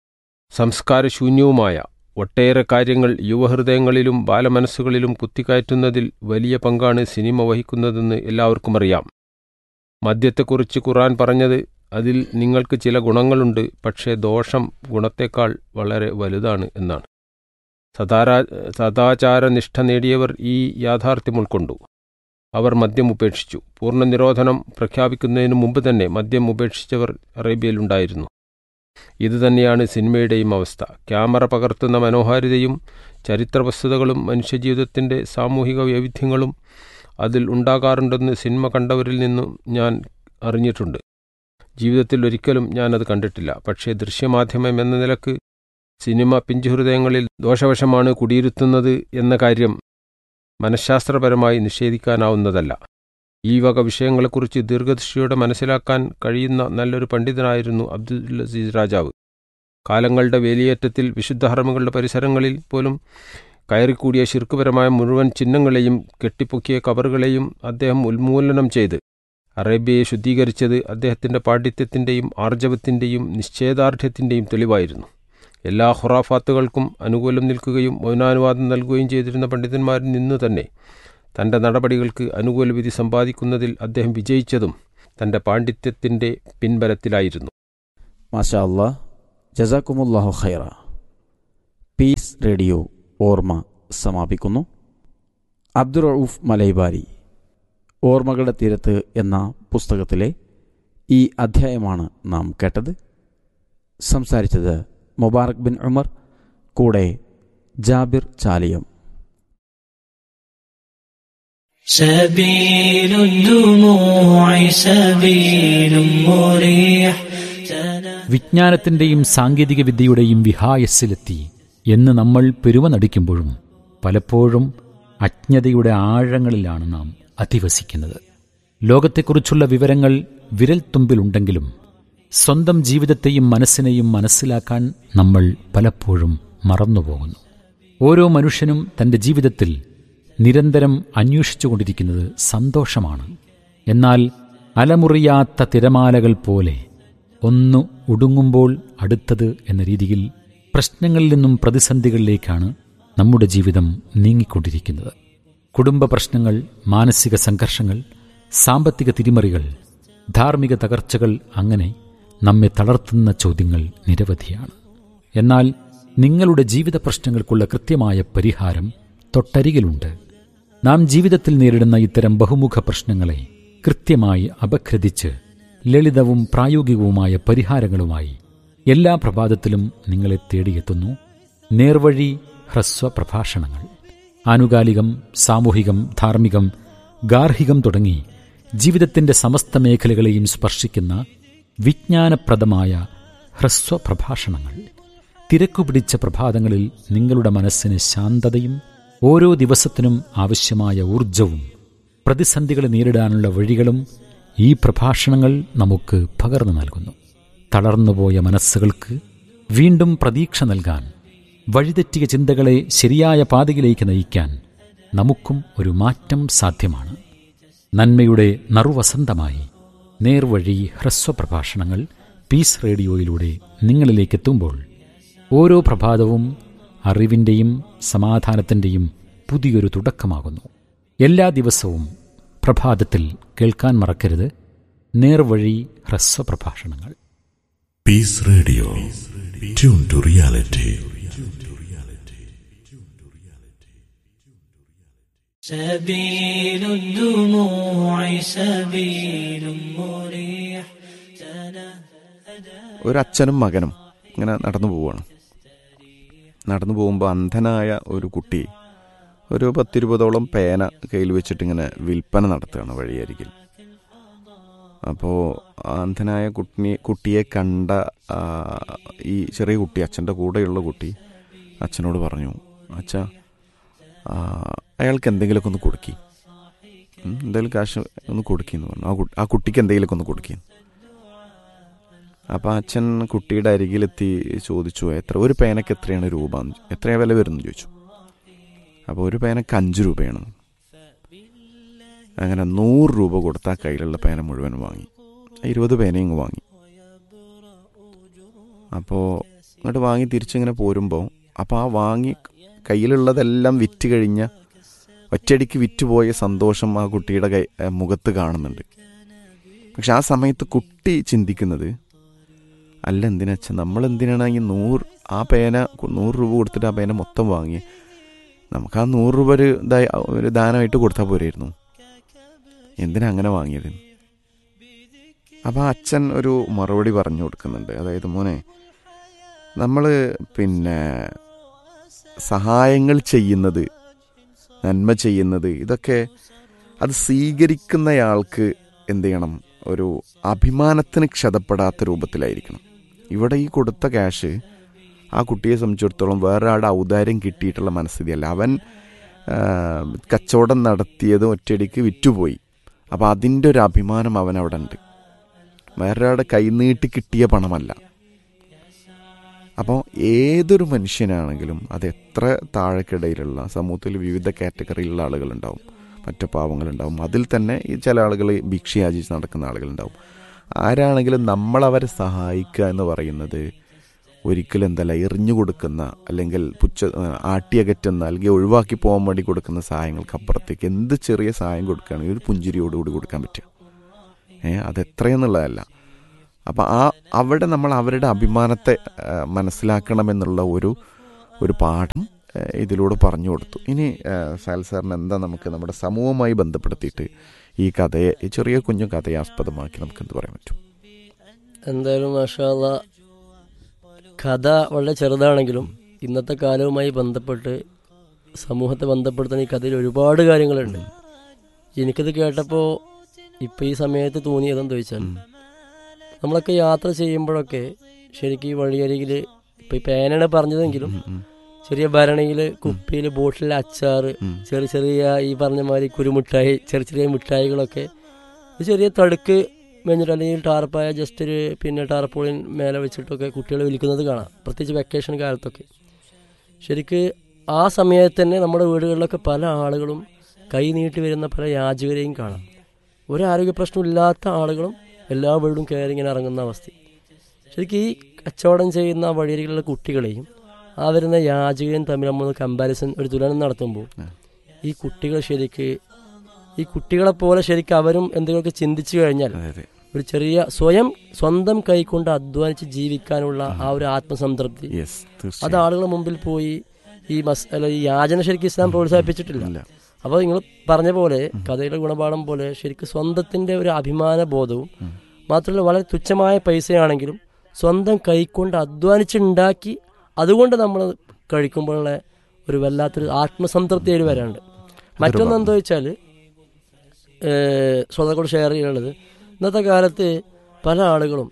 സംസ്കാരശൂന്യവുമായ ഒട്ടേറെ കാര്യങ്ങൾ യുവഹൃദയങ്ങളിലും ബാലമനസ്സുകളിലും കുത്തിക്കയറ്റുന്നതിൽ വലിയ പങ്കാണ് സിനിമ വഹിക്കുന്നതെന്ന് എല്ലാവർക്കും അറിയാം മദ്യത്തെക്കുറിച്ച് ഖുറാൻ പറഞ്ഞത് അതിൽ നിങ്ങൾക്ക് ചില ഗുണങ്ങളുണ്ട് പക്ഷേ ദോഷം ഗുണത്തേക്കാൾ വളരെ വലുതാണ് എന്നാണ് സദാരാ സദാചാരനിഷ്ഠ നേടിയവർ ഈ യാഥാർത്ഥ്യം ഉൾക്കൊണ്ടു അവർ മദ്യം ഉപേക്ഷിച്ചു പൂർണ്ണ നിരോധനം പ്രഖ്യാപിക്കുന്നതിന് മുമ്പ് തന്നെ മദ്യം ഉപേക്ഷിച്ചവർ അറേബ്യയിലുണ്ടായിരുന്നു ഇതുതന്നെയാണ് സിനിമയുടെയും അവസ്ഥ ക്യാമറ പകർത്തുന്ന മനോഹാരിതയും ചരിത്രവസ്തുതകളും മനുഷ്യജീവിതത്തിൻ്റെ സാമൂഹിക വൈവിധ്യങ്ങളും അതിൽ ഉണ്ടാകാറുണ്ടെന്ന് സിനിമ കണ്ടവരിൽ നിന്നും ഞാൻ അറിഞ്ഞിട്ടുണ്ട് ജീവിതത്തിൽ ഒരിക്കലും ഞാനത് കണ്ടിട്ടില്ല പക്ഷേ ദൃശ്യമാധ്യമം എന്ന നിലക്ക് സിനിമ പിഞ്ചുഹൃദയങ്ങളിൽ ദോഷവശമാണ് കുടിയിരുത്തുന്നത് എന്ന കാര്യം മനഃശാസ്ത്രപരമായി നിഷേധിക്കാനാവുന്നതല്ല ഈ വക വിഷയങ്ങളെക്കുറിച്ച് ദീർഘദൃഷ്ടിയോടെ മനസ്സിലാക്കാൻ കഴിയുന്ന നല്ലൊരു പണ്ഡിതനായിരുന്നു അബ്ദുൽ അസീസ് രാജാവ് കാലങ്ങളുടെ വേലിയേറ്റത്തിൽ വിശുദ്ധ ഹറമുകളുടെ പരിസരങ്ങളിൽ പോലും കയറിക്കൂടിയ ശിർക്കുപരമായ മുഴുവൻ ചിഹ്നങ്ങളെയും കെട്ടിപ്പൊക്കിയ കവറുകളെയും അദ്ദേഹം ഉന്മൂലനം ചെയ്ത് അറേബ്യയെ ശുദ്ധീകരിച്ചത് അദ്ദേഹത്തിൻ്റെ പാണ്ഡിത്യത്തിൻ്റെയും ആർജവത്തിൻ്റെയും നിശ്ചയദാർഢ്യത്തിൻ്റെയും തെളിവായിരുന്നു എല്ലാ ഹുറാഫാത്തുകൾക്കും അനുകൂലം നിൽക്കുകയും മൗനാനുവാദം നൽകുകയും ചെയ്തിരുന്ന പണ്ഡിതന്മാരിൽ നിന്നു തന്നെ തൻ്റെ നടപടികൾക്ക് അനുകൂല വിധി സമ്പാദിക്കുന്നതിൽ അദ്ദേഹം വിജയിച്ചതും തൻ്റെ പാണ്ഡിത്യത്തിൻ്റെ പിൻബലത്തിലായിരുന്നു മാഷാ അല്ലാ ജസാക്കുമുല്ലാഹു ഖൈറ പീസ് റേഡിയോ ഓർമ്മ സമാപിക്കുന്നു അബ്ദുൾ റഊഫ് മലൈബാരി ഓർമ്മകളുടെ തീരത്ത് എന്ന പുസ്തകത്തിലെ ഈ അധ്യായമാണ് നാം കേട്ടത് സംസാരിച്ചത് മുബാറക് ബിൻ ഉമർ കൂടെ ജാബിർ ചാലിയം سبيل الدموع سبيل مريح വിജ്ഞാനത്തിന്റെയും സാങ്കേതിക വിദ്യയുടെയും വിഹായസ്സിലെത്തി എന്ന് നമ്മൾ പെരുവ നടിക്കുമ്പോഴും പലപ്പോഴും അജ്ഞതയുടെ ആഴങ്ങളിലാണ് നാം അധിവസിക്കുന്നത് ലോകത്തെക്കുറിച്ചുള്ള വിവരങ്ങൾ വിരൽത്തുമ്പിലുണ്ടെങ്കിലും സ്വന്തം ജീവിതത്തെയും മനസ്സിനെയും മനസ്സിലാക്കാൻ നമ്മൾ പലപ്പോഴും മറന്നുപോകുന്നു ഓരോ മനുഷ്യനും തന്റെ ജീവിതത്തിൽ നിരന്തരം അന്വേഷിച്ചുകൊണ്ടിരിക്കുന്നത് സന്തോഷമാണ് എന്നാൽ അലമുറിയാത്ത തിരമാലകൾ പോലെ ഒന്ന് ഒടുങ്ങുമ്പോൾ അടുത്തത് എന്ന രീതിയിൽ പ്രശ്നങ്ങളിൽ നിന്നും പ്രതിസന്ധികളിലേക്കാണ് നമ്മുടെ ജീവിതം നീങ്ങിക്കൊണ്ടിരിക്കുന്നത് കുടുംബ പ്രശ്നങ്ങൾ മാനസിക സംഘർഷങ്ങൾ സാമ്പത്തിക തിരിമറികൾ ധാർമ്മിക തകർച്ചകൾ അങ്ങനെ നമ്മെ തളർത്തുന്ന ചോദ്യങ്ങൾ നിരവധിയാണ് എന്നാൽ നിങ്ങളുടെ ജീവിത പ്രശ്നങ്ങൾക്കുള്ള കൃത്യമായ പരിഹാരം തൊട്ടരികിലുണ്ട് നാം ജീവിതത്തിൽ നേരിടുന്ന ഇത്തരം ബഹുമുഖ പ്രശ്നങ്ങളെ കൃത്യമായി അപഗ്രഥിച്ച് ലളിതവും പ്രായോഗികവുമായ പരിഹാരങ്ങളുമായി എല്ലാ പ്രഭാതത്തിലും നിങ്ങളെ തേടിയെത്തുന്നു നേർവഴി ഹ്രസ്വ പ്രഭാഷണങ്ങൾ ആനുകാലികം സാമൂഹികം ധാർമ്മികം ഗാർഹികം തുടങ്ങി ജീവിതത്തിന്റെ സമസ്ത മേഖലകളെയും സ്പർശിക്കുന്ന വിജ്ഞാനപ്രദമായ ഹ്രസ്വ പ്രഭാഷണങ്ങൾ തിരക്കുപിടിച്ച പ്രഭാതങ്ങളിൽ നിങ്ങളുടെ മനസ്സിന് ശാന്തതയും ഓരോ ദിവസത്തിനും ആവശ്യമായ ഊർജവും പ്രതിസന്ധികളെ നേരിടാനുള്ള വഴികളും ഈ പ്രഭാഷണങ്ങൾ നമുക്ക് പകർന്നു നൽകുന്നു തളർന്നുപോയ മനസ്സുകൾക്ക് വീണ്ടും പ്രതീക്ഷ നൽകാൻ വഴിതെറ്റിയ ചിന്തകളെ ശരിയായ പാതയിലേക്ക് നയിക്കാൻ നമുക്കും ഒരു മാറ്റം സാധ്യമാണ് നന്മയുടെ നറുവസന്തമായി നേർവഴി ഹ്രസ്വ പ്രഭാഷണങ്ങൾ പീസ് റേഡിയോയിലൂടെ നിങ്ങളിലേക്ക് എത്തുമ്പോൾ ഓരോ പ്രഭാതവും അറിവിൻ്റെയും സമാധാനത്തിൻ്റെയും പുതിയൊരു തുടക്കമാകുന്നു എല്ലാ ദിവസവും പ്രഭാതത്തിൽ കേൾക്കാൻ മറക്കരുത് നേർവഴി ഹ്രസ്വ പ്രഭാഷണങ്ങൾ Peace Radio. Tune to reality. سبيل الدموع سبيل مريح ഒരച്ഛനും മകനും ഇങ്ങനെ നടന്നു പോവുകയാണ് നടന്നു പോകുമ്പോൾ അന്ധനായ ഒരു കുട്ടി ഒരു പത്തിരുപതോളം പേന കയ്യിൽ വെച്ചിട്ട് ഇങ്ങനെ വിൽപ്പന നടത്തുകയാണ് വഴിയരികിൽ അപ്പോൾ അന്ധനായ കുട്ടിയെ കുട്ടിയെ കണ്ട ആ, ഈ ചെറിയ കുട്ടി അച്ഛൻ്റെ കൂടെയുള്ള കുട്ടി അച്ഛനോട് പറഞ്ഞു അച്ഛ അയാൾക്ക് എന്തെങ്കിലുമൊക്കെ ഒന്ന് കൊടുക്കി എന്തെങ്കിലും കാശ് ഒന്ന് കൊടുക്കിന്ന് പറഞ്ഞു ആ കുട്ടി ആ കുട്ടിക്ക് എന്തെങ്കിലുമൊക്കെ ഒന്ന് കൊടുക്കി അപ്പോൾ അച്ഛൻ കുട്ടിയുടെ അരികിലെത്തി ചോദിച്ചു എത്ര ഒരു പേനക്ക് എത്രയാണ് രൂപ എന്ന് ചോ- എത്ര വില വരുന്നു ചോദിച്ചു അപ്പോൾ ഒരു പേനക്ക് അഞ്ച് രൂപയാണ് അങ്ങനെ നൂറ് രൂപ കൊടുത്ത ആ കയ്യിലുള്ള പേന മുഴുവൻ വാങ്ങി ഇരുപത് പേനയും ഇങ്ങ് വാങ്ങി അപ്പോൾ എന്നിട്ട് വാങ്ങി തിരിച്ചിങ്ങനെ പോരുമ്പോൾ അപ്പോൾ ആ വാങ്ങി കയ്യിലുള്ളതെല്ലാം വിറ്റ് കഴിഞ്ഞ ഒറ്റയടിക്ക് വിറ്റുപോയ സന്തോഷം ആ കുട്ടിയുടെ കൈ ഏ, മുഖത്ത് കാണുന്നുണ്ട് പക്ഷെ ആ സമയത്ത് കുട്ടി ചിന്തിക്കുന്നത് അല്ല എന്തിനാച്ച നമ്മൾ എന്തിനാണ് ഈ നൂറ് ആ പേന കു- നൂറ് രൂപ കൊടുത്തിട്ട് ആ പേന മൊത്തം വാങ്ങി നമുക്ക് ആ നൂറ് രൂപ ഒരു ഇതായി ഒരു ദാനമായിട്ട് കൊടുത്താൽ പോരായിരുന്നു എന്തിനാ അങ്ങനെ വാങ്ങിയത് അപ്പോൾ ആ അച്ഛൻ ഒരു മറുപടി പറഞ്ഞു കൊടുക്കുന്നുണ്ട് അതായത് മോനെ നമ്മൾ പിന്നെ സഹായങ്ങൾ ചെയ്യുന്നത് നന്മ ചെയ്യുന്നത് ഇതൊക്കെ അത് സ്വീകരിക്കുന്നയാൾക്ക് എന്ത് ചെയ്യണം ഒരു അഭിമാനത്തിന് ക്ഷതപ്പെടാത്ത രൂപത്തിലായിരിക്കണം ഇവിടെ ഈ കൊടുത്ത ക്യാഷ് ആ കുട്ടിയെ സംബന്ധിച്ചിടത്തോളം വേറെ ആളുടെ ഔദാര്യം കിട്ടിയിട്ടുള്ള മനസ്ഥിതിയല്ല അവൻ ആ, കച്ചവടം നടത്തിയത് ഒറ്റയടിക്ക് വിറ്റുപോയി അപ്പോൾ അതിൻ്റെ ഒരു അഭിമാനം അവൻ അവിടെ ഉണ്ട് വേറൊരാളുടെ കൈനീട്ടി കിട്ടിയ പണമല്ല അപ്പോൾ ഏതൊരു മനുഷ്യനാണെങ്കിലും അത് എത്ര താഴെക്കിടയിലുള്ള സമൂഹത്തിൽ വിവിധ കാറ്റഗറിയിലുള്ള ആളുകളുണ്ടാവും മറ്റു പാവങ്ങളുണ്ടാവും അതിൽ തന്നെ ഈ ചില ആളുകൾ ഭിക്ഷയാചിച്ച് നടക്കുന്ന ആളുകളുണ്ടാവും ആരാണെങ്കിലും നമ്മളവരെ സഹായിക്കുക എന്ന് പറയുന്നത് ഒരിക്കലും എന്തല്ല എറിഞ്ഞു കൊടുക്കുന്ന അല്ലെങ്കിൽ പുച്ഛ ആട്ടിയകറ്റുന്ന അല്ലെങ്കിൽ ഒഴിവാക്കി പോകാൻ വേണ്ടി കൊടുക്കുന്ന സഹായങ്ങൾക്ക് അപ്പുറത്തേക്ക് എന്ത് ചെറിയ സഹായം കൊടുക്കുകയാണെങ്കിൽ ഒരു പുഞ്ചിരിയോടുകൂടി കൊടുക്കാൻ പറ്റുക ഏ അത് എത്രയെന്നുള്ളതല്ല അപ്പം ആ അവിടെ നമ്മൾ അവരുടെ അഭിമാനത്തെ ആ, മനസ്സിലാക്കണമെന്നുള്ള ഒരു ഒരു പാഠം ആ, ഇതിലൂടെ പറഞ്ഞു കൊടുത്തു ഇനി ആ, സാൽ സാറിന് എന്താ നമുക്ക് നമ്മുടെ സമൂഹവുമായി ബന്ധപ്പെടുത്തിയിട്ട് ഈ കഥയെ ഈ ചെറിയ കുഞ്ഞു കഥയെ ആസ്പദമാക്കി നമുക്ക് എന്ത് പറയാൻ പറ്റും എന്തായാലും മാഷാല്ല കഥ വളരെ ചെറുതാണെങ്കിലും ഇന്നത്തെ കാലവുമായി ബന്ധപ്പെട്ട് സമൂഹത്തെ ബന്ധപ്പെടുത്തുന്ന ഈ കഥയിൽ ഒരുപാട് കാര്യങ്ങളുണ്ട് എനിക്കത് കേട്ടപ്പോൾ ഇപ്പം ഈ സമയത്ത് തോന്നിയതെന്ന് ചോദിച്ചാൽ നമ്മളൊക്കെ യാത്ര ചെയ്യുമ്പോഴൊക്കെ ശരിക്കും ഈ വഴിയരികിൽ ഇപ്പം ഈ പേനാണ് പറഞ്ഞതെങ്കിലും ചെറിയ ഭരണിയിൽ കുപ്പിയിൽ ബോട്ടിലെ അച്ചാറ് ഉം. ചെറിയ ചെറിയ ഈ പറഞ്ഞ മാതിരി കുരുമിഠായി ചെറിയ ചെറിയ മിഠായികളൊക്കെ ഒരു ചെറിയ തടുക്ക് മേഞ്ഞിട്ട് അല്ലെങ്കിൽ ടാർപ്പായ ജസ്റ്റ് ഒരു പിന്നെ ടാർപ്പോളിൻ മേലെ വെച്ചിട്ടൊക്കെ കുട്ടികൾ വിൽക്കുന്നത് കാണാം പ്രത്യേകിച്ച് വെക്കേഷൻ കാലത്തൊക്കെ ശരിക്ക് ആ സമയത്ത് തന്നെ നമ്മുടെ വീടുകളിലൊക്കെ പല ആളുകളും കൈ നീട്ടി വരുന്ന പല യാചകരെയും കാണാം ഒരു ആരോഗ്യ പ്രശ്നമില്ലാത്ത ആളുകളും എല്ലാ വീടും കയറി ഇങ്ങനെ ഇറങ്ങുന്ന അവസ്ഥ ശരിക്കും ഈ കച്ചവടം ചെയ്യുന്ന വഴിയരികളിലുള്ള കുട്ടികളെയും ആ വരുന്ന യാചകരെയും തമ്മിൽ നമ്മൾ കമ്പാരിസൺ ഒരു തുലനം നടത്തുമ്പോൾ ഈ കുട്ടികൾ ശരിക്ക് ഈ കുട്ടികളെ പോലെ ശരിക്കും അവരും എന്തെങ്കിലുമൊക്കെ ചിന്തിച്ചു കഴിഞ്ഞാൽ അതെ ഒരു ചെറിയ സ്വയം സ്വന്തം കൈകൊണ്ട് അധ്വാനിച്ച് ജീവിക്കാനുള്ള ആ ഒരു ആത്മസംതൃപ്തി യെസ് അത് തീർച്ചയായും ആളുകളുടെ മുമ്പിൽ പോയി ഈ മസ് അല്ല ഈ യാചന ശരിക്കും ഇസ്ലാം പ്രോത്സാഹിപ്പിച്ചിട്ടില്ല ഇല്ല. അപ്പോൾ നിങ്ങൾ പറഞ്ഞ പോലെ കഥയുടെ ഗുണപാഠം പോലെ ശരിക്കും സ്വന്തത്തിന്റെ ഒരു അഭിമാന ബോധവും മാത്രമല്ല വളരെ തുച്ഛമായ പൈസയാണെങ്കിലും സ്വന്തം കൈകൊണ്ട് അധ്വാനിച്ചുണ്ടാക്കി അതുകൊണ്ട് നമ്മൾ കഴിക്കുമ്പോഴുള്ള ഒരു വല്ലാത്തൊരു ആത്മസംതൃപ്തി അതിൽ വരാണ്ട് മറ്റൊന്ന് എന്താ വെച്ചാൽ സ്വതക്കൂടെ ഷെയർ ചെയ്യാനുള്ളത് ഇന്നത്തെ കാലത്ത് പല ആളുകളും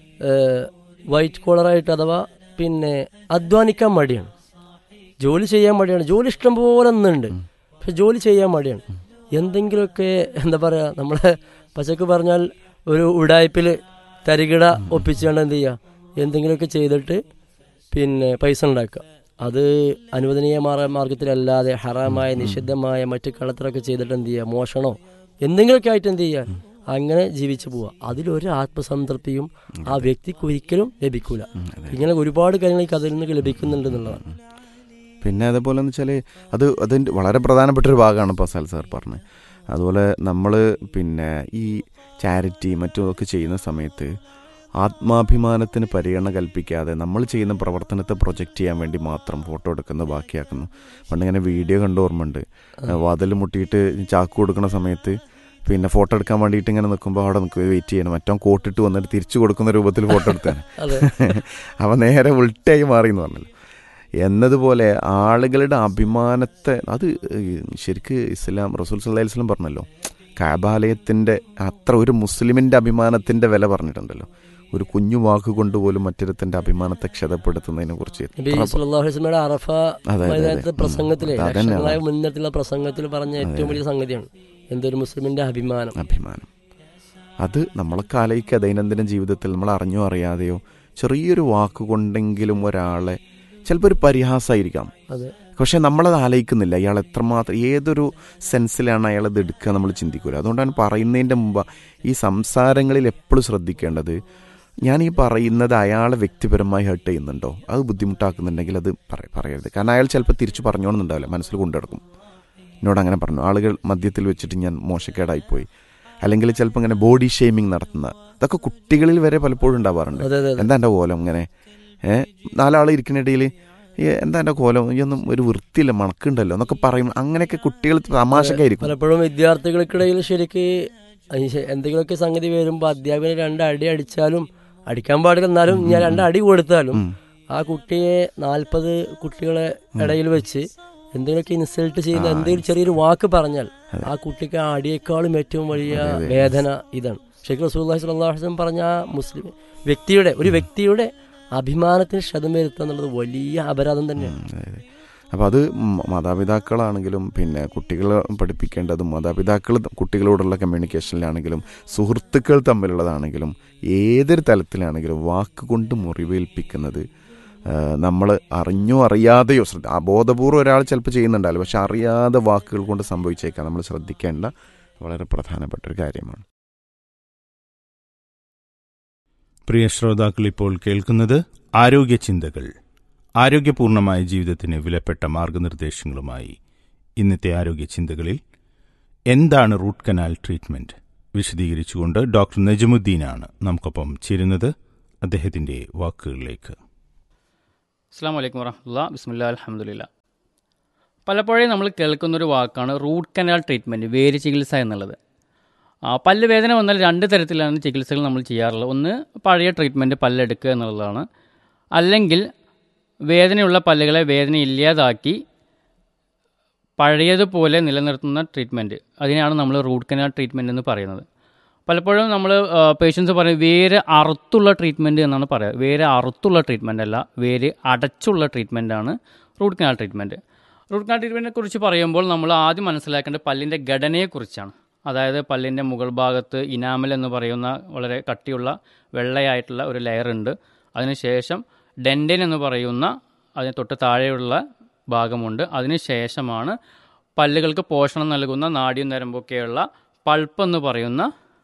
വൈറ്റ് കോളറായിട്ട് അഥവാ പിന്നെ അധ്വാനിക്കാൻ മടിയാണ് ജോലി ചെയ്യാൻ മടിയാണ് ജോലി ഇഷ്ടം പോലെ ഒന്നുണ്ട് പക്ഷെ ജോലി ചെയ്യാൻ മടിയാണ് എന്തെങ്കിലുമൊക്കെ എന്താ പറയുക നമ്മളെ പച്ചക്ക് പറഞ്ഞാൽ ഒരു ഉടായ്പിൽ തരികിട ഒപ്പിച്ചുകൊണ്ട് എന്ത് ചെയ്യുക എന്തെങ്കിലുമൊക്കെ ചെയ്തിട്ട് പിന്നെ പൈസ ഉണ്ടാക്കുക അത് അനുവദനീയ മാർഗ മാർഗത്തിലല്ലാതെ ഹറാമായ നിഷിദ്ധമായ മറ്റു കളത്തിലൊക്കെ ചെയ്തിട്ട് എന്ത് ചെയ്യുക മോഷണോ എന്തെങ്കിലുമൊക്കെ ആയിട്ട് എന്ത് ചെയ്യുക അങ്ങനെ ജീവിച്ചു പോവുക അതിലൊരു ആത്മസംതൃപ്തിയും ആ വ്യക്തിക്ക് ഒരിക്കലും ലഭിക്കൂല ഇങ്ങനെ ഒരുപാട് കാര്യങ്ങൾ ഈ കഥയിൽ നിന്ന് ലഭിക്കുന്നുണ്ട് എന്നുള്ളതാണ് പിന്നെ അതേപോലെ എന്ന് വെച്ചാൽ അത് അതിൻ്റെ വളരെ പ്രധാനപ്പെട്ട ഒരു ഭാഗമാണ് ഇപ്പോൾ സൽ സാർ പറഞ്ഞത് അതുപോലെ നമ്മൾ പിന്നെ ഈ ചാരിറ്റി മറ്റും ഒക്കെ ചെയ്യുന്ന സമയത്ത് ആത്മാഭിമാനത്തിന് പരിഗണന കൽപ്പിക്കാതെ നമ്മൾ ചെയ്യുന്ന പ്രവർത്തനത്തെ പ്രൊജക്റ്റ് ചെയ്യാൻ വേണ്ടി മാത്രം ഫോട്ടോ എടുക്കുന്നു ബാക്കിയാക്കുന്നു പണ്ടിങ്ങനെ വീഡിയോ കണ്ട് ഓർമ്മയുണ്ട് വാതിൽ മുട്ടിയിട്ട് ചാക്ക് കൊടുക്കുന്ന സമയത്ത് പിന്നെ ഫോട്ടോ എടുക്കാൻ വേണ്ടിയിട്ട് ഇങ്ങനെ നിൽക്കുമ്പോൾ അവിടെ നിൽക്കുക വെയിറ്റ് ചെയ്യണം മറ്റോ കോട്ടിട്ട് വന്നിട്ട് തിരിച്ചു കൊടുക്കുന്ന രൂപത്തിൽ ഫോട്ടോ എടുത്താണ് അതെ. അവൻ നേരെ ഉൾട്ടായി മാറി എന്ന് പറഞ്ഞല്ലോ എന്നതുപോലെ ആളുകളുടെ അഭിമാനത്തെ അത് ശരിക്ക് ഇസ്ലാം റസൂൽ സല്ലാ വസ്ലം പറഞ്ഞല്ലോ കാബാലയത്തിൻ്റെ അത്ര ഒരു മുസ്ലിമിൻ്റെ അഭിമാനത്തിൻ്റെ വില പറഞ്ഞിട്ടുണ്ടല്ലോ ഒരു കുഞ്ഞു വാക്ക് കൊണ്ട് പോലും മറ്റൊരുത്തൻ്റെ അഭിമാനത്തെ ക്ഷതപ്പെടുത്തുന്നതിനെ കുറിച്ച് നബി സല്ലല്ലാഹു അലൈഹി വസല്ലമയുടെ അറഫ അതെ, അതെ. മൈതാനത്തെ ഉം. പ്രസംഗത്തിലെ അതന്നെയാണ്. ലക്ഷങ്ങളായ മുന്നിട്ടുള്ള പ്രസംഗത്തിൽ പറഞ്ഞ ഏറ്റവും വലിയ സംഗതിയാണ് എന്തൊരു മുസ്ലിമിന്റെ അഭിമാനം അഭിമാനം അത് നമ്മളൊക്കെ ആലോചിക്കുക ദൈനംദിന ജീവിതത്തിൽ നമ്മൾ അറിഞ്ഞോ അറിയാതെയോ ചെറിയൊരു വാക്ക് കൊണ്ടെങ്കിലും ഒരാളെ ചിലപ്പോൾ ഒരു പരിഹാസമായിരിക്കാം അതെ പക്ഷെ നമ്മളത് ആലോചിക്കുന്നില്ല അയാൾ എത്രമാത്രം ഏതൊരു സെൻസിലാണ് അയാൾ ഇത് എടുക്കുക നമ്മൾ ചിന്തിക്കൂല അതുകൊണ്ടാണ് പറയുന്നതിൻ്റെ മുമ്പ് ഈ സംസാരങ്ങളിൽ എപ്പോഴും ശ്രദ്ധിക്കേണ്ടത് ഞാൻ ഈ പറയുന്നത് അയാളെ വ്യക്തിപരമായി ഹേർട്ട് ചെയ്യുന്നുണ്ടോ അത് ബുദ്ധിമുട്ടാക്കുന്നുണ്ടെങ്കിൽ അത് പറ- പറയരുത് കാരണം അയാൾ ചിലപ്പോൾ തിരിച്ചു പറഞ്ഞോണമെന്നുണ്ടാവില്ല മനസ്സിൽ കൊണ്ടു നടക്കും എന്നോട് അങ്ങനെ പറഞ്ഞു ആളുകൾ മദ്യത്തിൽ വെച്ചിട്ട് ഞാൻ മോശക്കേടായിപ്പോയി അല്ലെങ്കിൽ ചിലപ്പോൾ ഇങ്ങനെ ബോഡി ഷെയ്മിങ് നടത്തുന്ന ഇതൊക്കെ കുട്ടികളിൽ വരെ പലപ്പോഴും ഉണ്ടാവാറുണ്ട് അതെ അതെ അതെ എന്താ എൻ്റെ കോലം ഇങ്ങനെ ഏഹ് നാലാൾ ഇരിക്കുന്നിടയിൽ എന്താ എൻ്റെ കോലം ഈ ഒന്നും ഒരു വൃത്തിയില്ല മണക്കുണ്ടല്ലോ എന്നൊക്കെ പറയും അങ്ങനെയൊക്കെ കുട്ടികൾ തമാശക്കായിരിക്കും പലപ്പോഴും വിദ്യാർത്ഥികൾക്കിടയിൽ ശരിക്ക് അതിന് ശേ- എന്തെങ്കിലുമൊക്കെ സംഗതി വരുമ്പോൾ അധ്യാപകന് രണ്ട് അടി അടിച്ചാലും അടിക്കാൻ പാടില്ല എന്നാലും ഞാൻ രണ്ട് അടി കൊടുത്താലും ഉം. ആ കുട്ടിയെ നാൽപ്പത് കുട്ടികളെ ഇടയിൽ വെച്ച് എന്തെങ്കിലുമൊക്കെ ഇൻസൾട്ട് ചെയ്യുന്ന എന്തെങ്കിലും ചെറിയൊരു വാക്ക് പറഞ്ഞാൽ ആ കുട്ടിക്ക് ആ അടിയേക്കാളും ഏറ്റവും വലിയ വേദന ഇതാണ് ഷെയ്ഖ് റസൂല്ലാഹി സ്വല്ലല്ലാഹു അലൈഹി വസല്ലം പറഞ്ഞ ആ മുസ്ലിം വ്യക്തിയുടെ ഒരു വ്യക്തിയുടെ അഭിമാനത്തിന് ക്ഷതം വരുത്തുക എന്നുള്ളത് വലിയ അപരാധം തന്നെയാണ് അപ്പോൾ അത് മ- മാതാപിതാക്കളാണെങ്കിലും പിന്നെ കുട്ടികളെ പഠിപ്പിക്കേണ്ടതും മാതാപിതാക്കൾ കുട്ടികളോടുള്ള കമ്മ്യൂണിക്കേഷനിലാണെങ്കിലും സുഹൃത്തുക്കൾ തമ്മിലുള്ളതാണെങ്കിലും ഏതൊരു തലത്തിലാണെങ്കിലും വാക്കുകൊണ്ട് മുറിവേൽപ്പിക്കുന്നത് നമ്മൾ അറിഞ്ഞോ അറിയാതെയോ ശ്രദ്ധ അബോധപൂർവ്വം ഒരാൾ ചിലപ്പോൾ ചെയ്യുന്നുണ്ടാവില്ല പക്ഷെ അറിയാതെ വാക്കുകൾ കൊണ്ട് സംഭവിച്ചേക്കാം നമ്മൾ ശ്രദ്ധിക്കേണ്ട വളരെ പ്രധാനപ്പെട്ട ഒരു കാര്യമാണ് പ്രിയ ശ്രോതാക്കൾ ഇപ്പോൾ കേൾക്കുന്നത് ആരോഗ്യ ചിന്തകൾ ആരോഗ്യപൂർണമായ ജീവിതത്തിന് വിലപ്പെട്ട മാർഗനിർദ്ദേശങ്ങളുമായി ഇന്നത്തെ ആരോഗ്യ ചിന്തകളിൽ എന്താണ് റൂട്ട് കനാൽ ട്രീറ്റ്മെന്റ് വിശദീകരിച്ചുകൊണ്ട് ഡോക്ടർ നജമുദ്ദീനാണ് നമുക്കൊപ്പം ചേരുന്നത് അദ്ദേഹത്തിന്റെ വാക്കുകളിലേക്ക് അസ്സാം വലൈക്കും വറഹമുല്ല ബിസ്മില്ല അലഹമുല്ല പലപ്പോഴും നമ്മൾ കേൾക്കുന്നൊരു വാക്കാണ് റൂട്ട് കനാൽ ട്രീറ്റ്മെൻറ്റ് വേര് ചികിത്സ എന്നുള്ളത് ആ, പല്ല് വേദന വന്നാൽ രണ്ട് തരത്തിലാണ് ചികിത്സകൾ നമ്മൾ ചെയ്യാറുള്ളത് ഒന്ന് പഴയ ട്രീറ്റ്മെൻറ്റ് പല്ലെടുക്കുക എന്നുള്ളതാണ് അല്ലെങ്കിൽ വേദനയുള്ള പല്ലുകളെ വേദന ഇല്ലാതാക്കി പഴയതുപോലെ നിലനിർത്തുന്ന ട്രീറ്റ്മെൻറ്റ് അതിനാണ് നമ്മൾ റൂട്ട് കനാൽ ട്രീറ്റ്മെൻറ്റ് എന്ന് പറയുന്നത് പലപ്പോഴും നമ്മൾ പേഷ്യൻസ് പറയും വേര് അറുത്തുള്ള ട്രീറ്റ്മെൻറ്റ് എന്നാണ് പറയുക വേര് അറുത്തുള്ള ട്രീറ്റ്മെൻ്റ് അല്ല വേര് അടച്ചുള്ള ട്രീറ്റ്മെൻറ്റാണ് root canal treatment root canal ട്രീറ്റ്മെൻറ്റിനെ കുറിച്ച് പറയുമ്പോൾ നമ്മൾ ആദ്യം മനസ്സിലാക്കേണ്ടത് പല്ലിൻ്റെ ഘടനയെക്കുറിച്ചാണ് അതായത് പല്ലിൻ്റെ മുകൾ ഭാഗത്ത് ഇനാമൽ എന്ന് പറയുന്ന വളരെ കട്ടിയുള്ള വെള്ളയായിട്ടുള്ള ഒരു ലെയർ ഉണ്ട് അതിനുശേഷം ഡെൻഡൻ എന്ന് പറയുന്ന അതിന് തൊട്ട് താഴെയുള്ള ഭാഗമുണ്ട് അതിനുശേഷമാണ് പല്ലുകൾക്ക് പോഷണം നൽകുന്ന നാടിയും നരമ്പൊക്കെയുള്ള പൾപ്പ് എന്ന് പറയുന്ന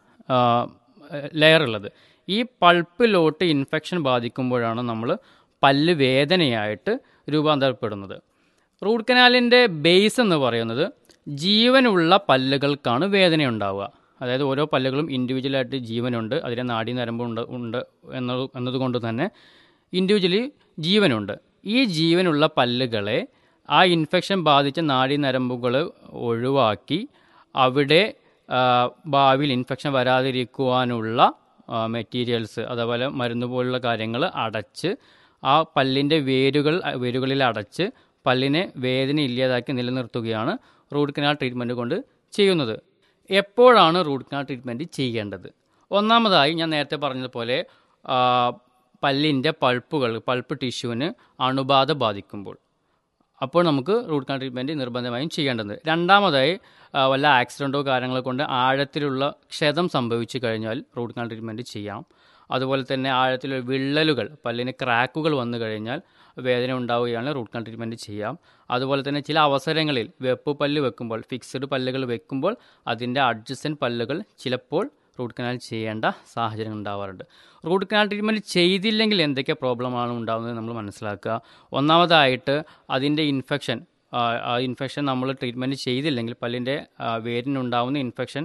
ലെയർ ഉള്ളത് ഈ പൾപ്പിലോട്ട് ഇൻഫെക്ഷൻ ബാധിക്കുമ്പോഴാണ് നമ്മൾ പല്ല് വേദനയായിട്ട് രൂപാന്തരപ്പെടുന്നത് റൂട്ട് കനാലിൻ്റെ ബേസ് എന്ന് പറയുന്നത് ജീവനുള്ള പല്ലുകൾക്കാണ് വേദന ഉണ്ടാവുക അതായത് ഓരോ പല്ലുകളും ഇൻഡിവിജ്വലായിട്ട് ജീവനുണ്ട് അതിൻ്റെ നാഡി നരമ്പുണ്ട് ഉണ്ട് എന്നത് എന്നതുകൊണ്ട് തന്നെ ഇൻഡിവിജ്വലി ജീവനുണ്ട് ഈ ജീവനുള്ള പല്ലുകളെ ആ ഇൻഫെക്ഷൻ ബാധിച്ച നാഡി നരമ്പുകൾ ഒഴിവാക്കി അവിടെ ആ, ഭാവിയിൽ ഇൻഫെക്ഷൻ വരാതിരിക്കുവാനുള്ള മെറ്റീരിയൽസ് അതേപോലെ മരുന്ന് പോലുള്ള കാര്യങ്ങൾ അടച്ച് ആ പല്ലിൻ്റെ വേരുകൾ വേരുകളിൽ അടച്ച് പല്ലിനെ വേദന ഇല്ലാതാക്കി നിലനിർത്തുകയാണ് റൂട്ട് കനാൽ ട്രീറ്റ്മെൻറ്റ് കൊണ്ട് ചെയ്യുന്നത് എപ്പോഴാണ് റൂട്ട് കനാൽ ട്രീറ്റ്മെൻറ്റ് ചെയ്യേണ്ടത് ഒന്നാമതായി ഞാൻ നേരത്തെ പറഞ്ഞതുപോലെ ആ, പല്ലിൻ്റെ പൾപ്പുകൾ പൾപ്പ് ടിഷ്യൂവിന് അണുബാധ ബാധിക്കുമ്പോൾ അപ്പോൾ നമുക്ക് റൂട്ട് കനാൽ ട്രീറ്റ്മെൻറ്റ് നിർബന്ധമായും ചെയ്യേണ്ടത് രണ്ടാമതായി ആ, വല്ല ആക്സിഡൻറ്റോ കാര്യങ്ങളോ കൊണ്ട് ആഴത്തിലുള്ള ക്ഷതം സംഭവിച്ചു കഴിഞ്ഞാൽ റൂട്ട് കനാൽ ട്രീറ്റ്മെൻറ്റ് ചെയ്യാം അതുപോലെ തന്നെ ആഴത്തിലുള്ള വിള്ളലുകൾ പല്ലിന് ക്രാക്കുകൾ വന്നു കഴിഞ്ഞാൽ വേദന ഉണ്ടാവുകയാണ് റൂട്ട് കനാൽ ട്രീറ്റ്മെൻറ്റ് ചെയ്യാം അതുപോലെ തന്നെ ചില അവസരങ്ങളിൽ വെപ്പ് പല്ല് വെക്കുമ്പോൾ ഫിക്സഡ് പല്ലുകൾ വെക്കുമ്പോൾ അതിൻ്റെ അഡ്ജസ്റ്റൻ പല്ലുകൾ ചിലപ്പോൾ റൂട്ട് കനാൽ ചെയ്യേണ്ട സാഹചര്യം ഉണ്ടാവാറുണ്ട് റൂട്ട് കനാൽ ട്രീറ്റ്മെൻറ്റ് ചെയ്തില്ലെങ്കിൽ എന്തൊക്കെ പ്രോബ്ലമാണ് ഉണ്ടാകുന്നത് നമ്മൾ മനസ്സിലാക്കുക ഒന്നാമതായിട്ട് അതിൻ്റെ ഇൻഫെക്ഷൻ ആ ഇൻഫെക്ഷൻ നമ്മൾ ട്രീറ്റ്മെൻറ്റ് ചെയ്തില്ലെങ്കിൽ പല്ലിൻ്റെ ആ, വേരിനുണ്ടാവുന്ന ഇൻഫെക്ഷൻ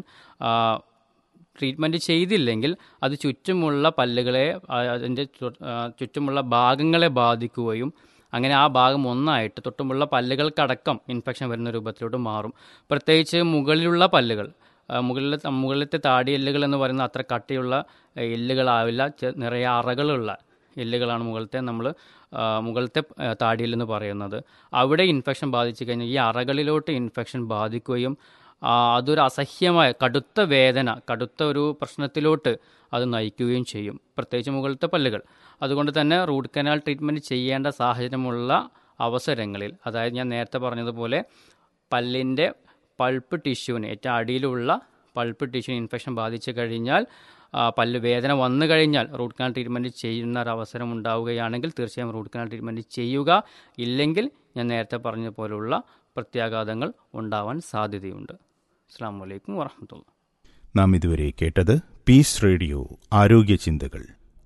ട്രീറ്റ്മെൻറ്റ് ചെയ്തില്ലെങ്കിൽ അത് ചുറ്റുമുള്ള പല്ലുകളെ ആ, അതിൻ്റെ ചു- ആ, ചുറ്റുമുള്ള ഭാഗങ്ങളെ ബാധിക്കുകയും അങ്ങനെ ആ ഭാഗം ഒന്നായിട്ട് തൊട്ടുമുള്ള പല്ലുകൾക്കടക്കം ഇൻഫെക്ഷൻ വരുന്ന രൂപത്തിലോട്ട് മാറും പ്രത്യേകിച്ച് മുകളിലുള്ള പല്ലുകൾ ആ, മുകളിലത്തെ മുകളിലത്തെ താടി എല്ലുകൾ എന്ന് പറയുന്ന അത്ര കട്ടിയുള്ള ആ, എല്ലുകളാവില്ല ചെ- നിറയെ അറകളുള്ള എല്ലുകളാണ് മുകളിലത്തെ നമ്മൾ മുകളിലത്തെ ആ, താടിയെല്ലെന്ന് പറയുന്നത് അവിടെ ഇൻഫെക്ഷൻ ബാധിച്ചു കഴിഞ്ഞാൽ ഈ അറകളിലോട്ട് ഇൻഫെക്ഷൻ ബാധിക്കുകയും ആ, അതൊരു അസഹ്യമായ കടുത്ത വേദന കടുത്ത ഒരു പ്രശ്നത്തിലോട്ട് അത് നയിക്കുകയും ചെയ്യും പ്രത്യേകിച്ച് മുകളിലത്തെ പല്ലുകൾ അതുകൊണ്ട് തന്നെ റൂട്ട് കനാൽ ട്രീറ്റ്മെൻറ്റ് ചെയ്യേണ്ട സാഹചര്യമുള്ള അവസരങ്ങളിൽ അതായത് ഞാൻ നേരത്തെ പറഞ്ഞതുപോലെ പല്ലിൻ്റെ പൾപ്പ് ടിഷ്യൂവിന് ഏറ്റവും അടിയിലുള്ള പൾപ്പ് ടിഷ്യൂവിന് ഇൻഫെക്ഷൻ ബാധിച്ചു കഴിഞ്ഞാൽ ആ, പല്ല് വേദന വന്നു കഴിഞ്ഞാൽ റൂട്ട് കനാൽ ട്രീറ്റ്മെൻറ്റ് ചെയ്യുന്ന ഒരു അവസരം ഉണ്ടാവുകയാണെങ്കിൽ തീർച്ചയായും റൂട്ട് കനാൽ ട്രീറ്റ്മെൻറ്റ് ചെയ്യുക ഇല്ലെങ്കിൽ ഞാൻ നേരത്തെ പറഞ്ഞ പോലുള്ള പ്രത്യാഘാതങ്ങൾ ഉണ്ടാവാൻ സാധ്യതയുണ്ട് അസ്സാം വലൈക്കും വാഹമത്തുള്ള നാം ഇതുവരെ കേട്ടത് പീസ് റേഡിയോ ആരോഗ്യ ചിന്തകൾ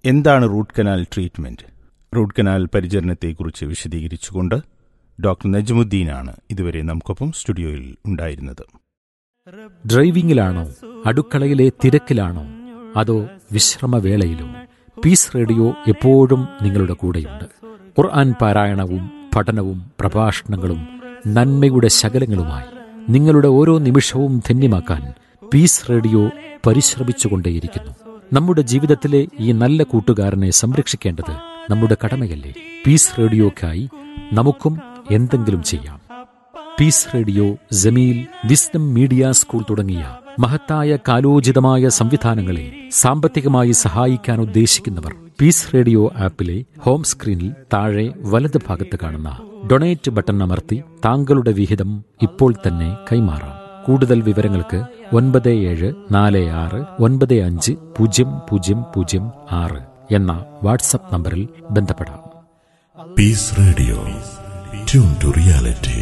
എന്താണ് root canal treatment root canal പരിചരണത്തെക്കുറിച്ച് വിശദീകരിച്ചുകൊണ്ട് ഡോക്ടർ നജ്മുദ്ദീനാണ് ഇതുവരെ നമുക്കൊപ്പം സ്റ്റുഡിയോയിൽ ഉണ്ടായിരുന്നത് ഡ്രൈവിംഗിലാണോ അടുക്കളയിലെ തിരക്കിലാണോ അതോ വിശ്രമവേളയിലോ പീസ് റേഡിയോ എപ്പോഴും നിങ്ങളുടെ കൂടെയുണ്ട് ഖുർആൻ പാരായണവും പഠനവും പ്രഭാഷണങ്ങളും നന്മയുടെ ശകലങ്ങളുമായി നിങ്ങളുടെ ഓരോ നിമിഷവും ധന്യമാക്കാൻ പീസ് റേഡിയോ പരിശ്രമിച്ചുകൊണ്ടേയിരിക്കുന്നു നമ്മുടെ ജീവിതത്തിലെ ഈ നല്ല കൂട്ടുകാരനെ സംരക്ഷിക്കേണ്ടത് നമ്മുടെ കടമയല്ലേ പീസ് റേഡിയോക്കായി നമുക്കും എന്തെങ്കിലും ചെയ്യാം peace radio Jameel wisdom media school തുടങ്ങിയ മഹത്തായ കാലോചിതമായ സംവിധാനങ്ങളെ സാമ്പത്തികമായി സഹായിക്കാൻ ഉദ്ദേശിക്കുന്നവർ പീസ് റേഡിയോ ആപ്പിലെ ഹോം സ്ക്രീനിൽ താഴെ വലത് ഭാഗത്ത് കാണുന്ന ഡൊണേറ്റ് ബട്ടൺ അമർത്തി താങ്കളുടെ വിഹിതം ഇപ്പോൾ തന്നെ കൈമാറാം കൂടുതൽ വിവരങ്ങൾക്ക് ഒൻപത് ഏഴ് നാല് ആറ് ഒൻപത് അഞ്ച് പൂജ്യം പൂജ്യം പൂജ്യം ആറ് എന്ന വാട്സപ്പ് നമ്പറിൽ ബന്ധപ്പെടാം Peace Radio. Tune to reality.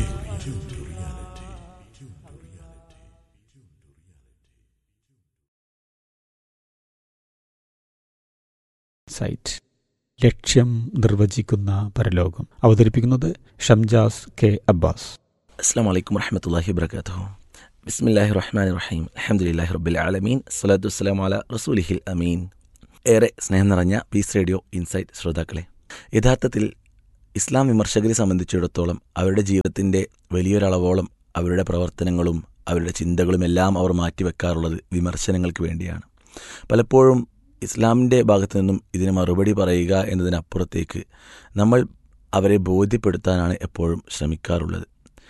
സൈറ്റ് ലക്ഷ്യം നിർവചിക്കുന്ന പരലോകം അവതരിപ്പിക്കുന്നത് ഷംജാസ് കെ അബ്ബാസ് അസ്സാം വലൈക്കും വർഹമത്തല്ലാഹി വബർക്കാത്തു ബിസ്മില്ലാഹി റഹ്മാൻ റഹീം അലഹമുല്ലാഹി റബ്ബിൽ ആലമീൻ സ്വലാത്തു വസ്സലാം അല റസൂലിഹിൽ അമീൻ ഏറെ സ്നേഹം നിറഞ്ഞ പീസ് റേഡിയോ ഇൻസൈറ്റ് ശ്രോതാക്കളെ യഥാർത്ഥത്തിൽ ഇസ്ലാം വിമർശകരെ സംബന്ധിച്ചിടത്തോളം അവരുടെ ജീവിതത്തിൻ്റെ വലിയൊരളവോളം അവരുടെ പ്രവർത്തനങ്ങളും അവരുടെ ചിന്തകളും എല്ലാം അവർ മാറ്റിവെക്കാറുള്ളത് വിമർശനങ്ങൾക്ക് വേണ്ടിയാണ് പലപ്പോഴും ഇസ്ലാമിൻ്റെ ഭാഗത്തു നിന്നും ഇതിന് മറുപടി പറയുക എന്നതിനപ്പുറത്തേക്ക് നമ്മൾ അവരെ ബോധ്യപ്പെടുത്താനാണ് എപ്പോഴും ശ്രമിക്കാറുള്ളത്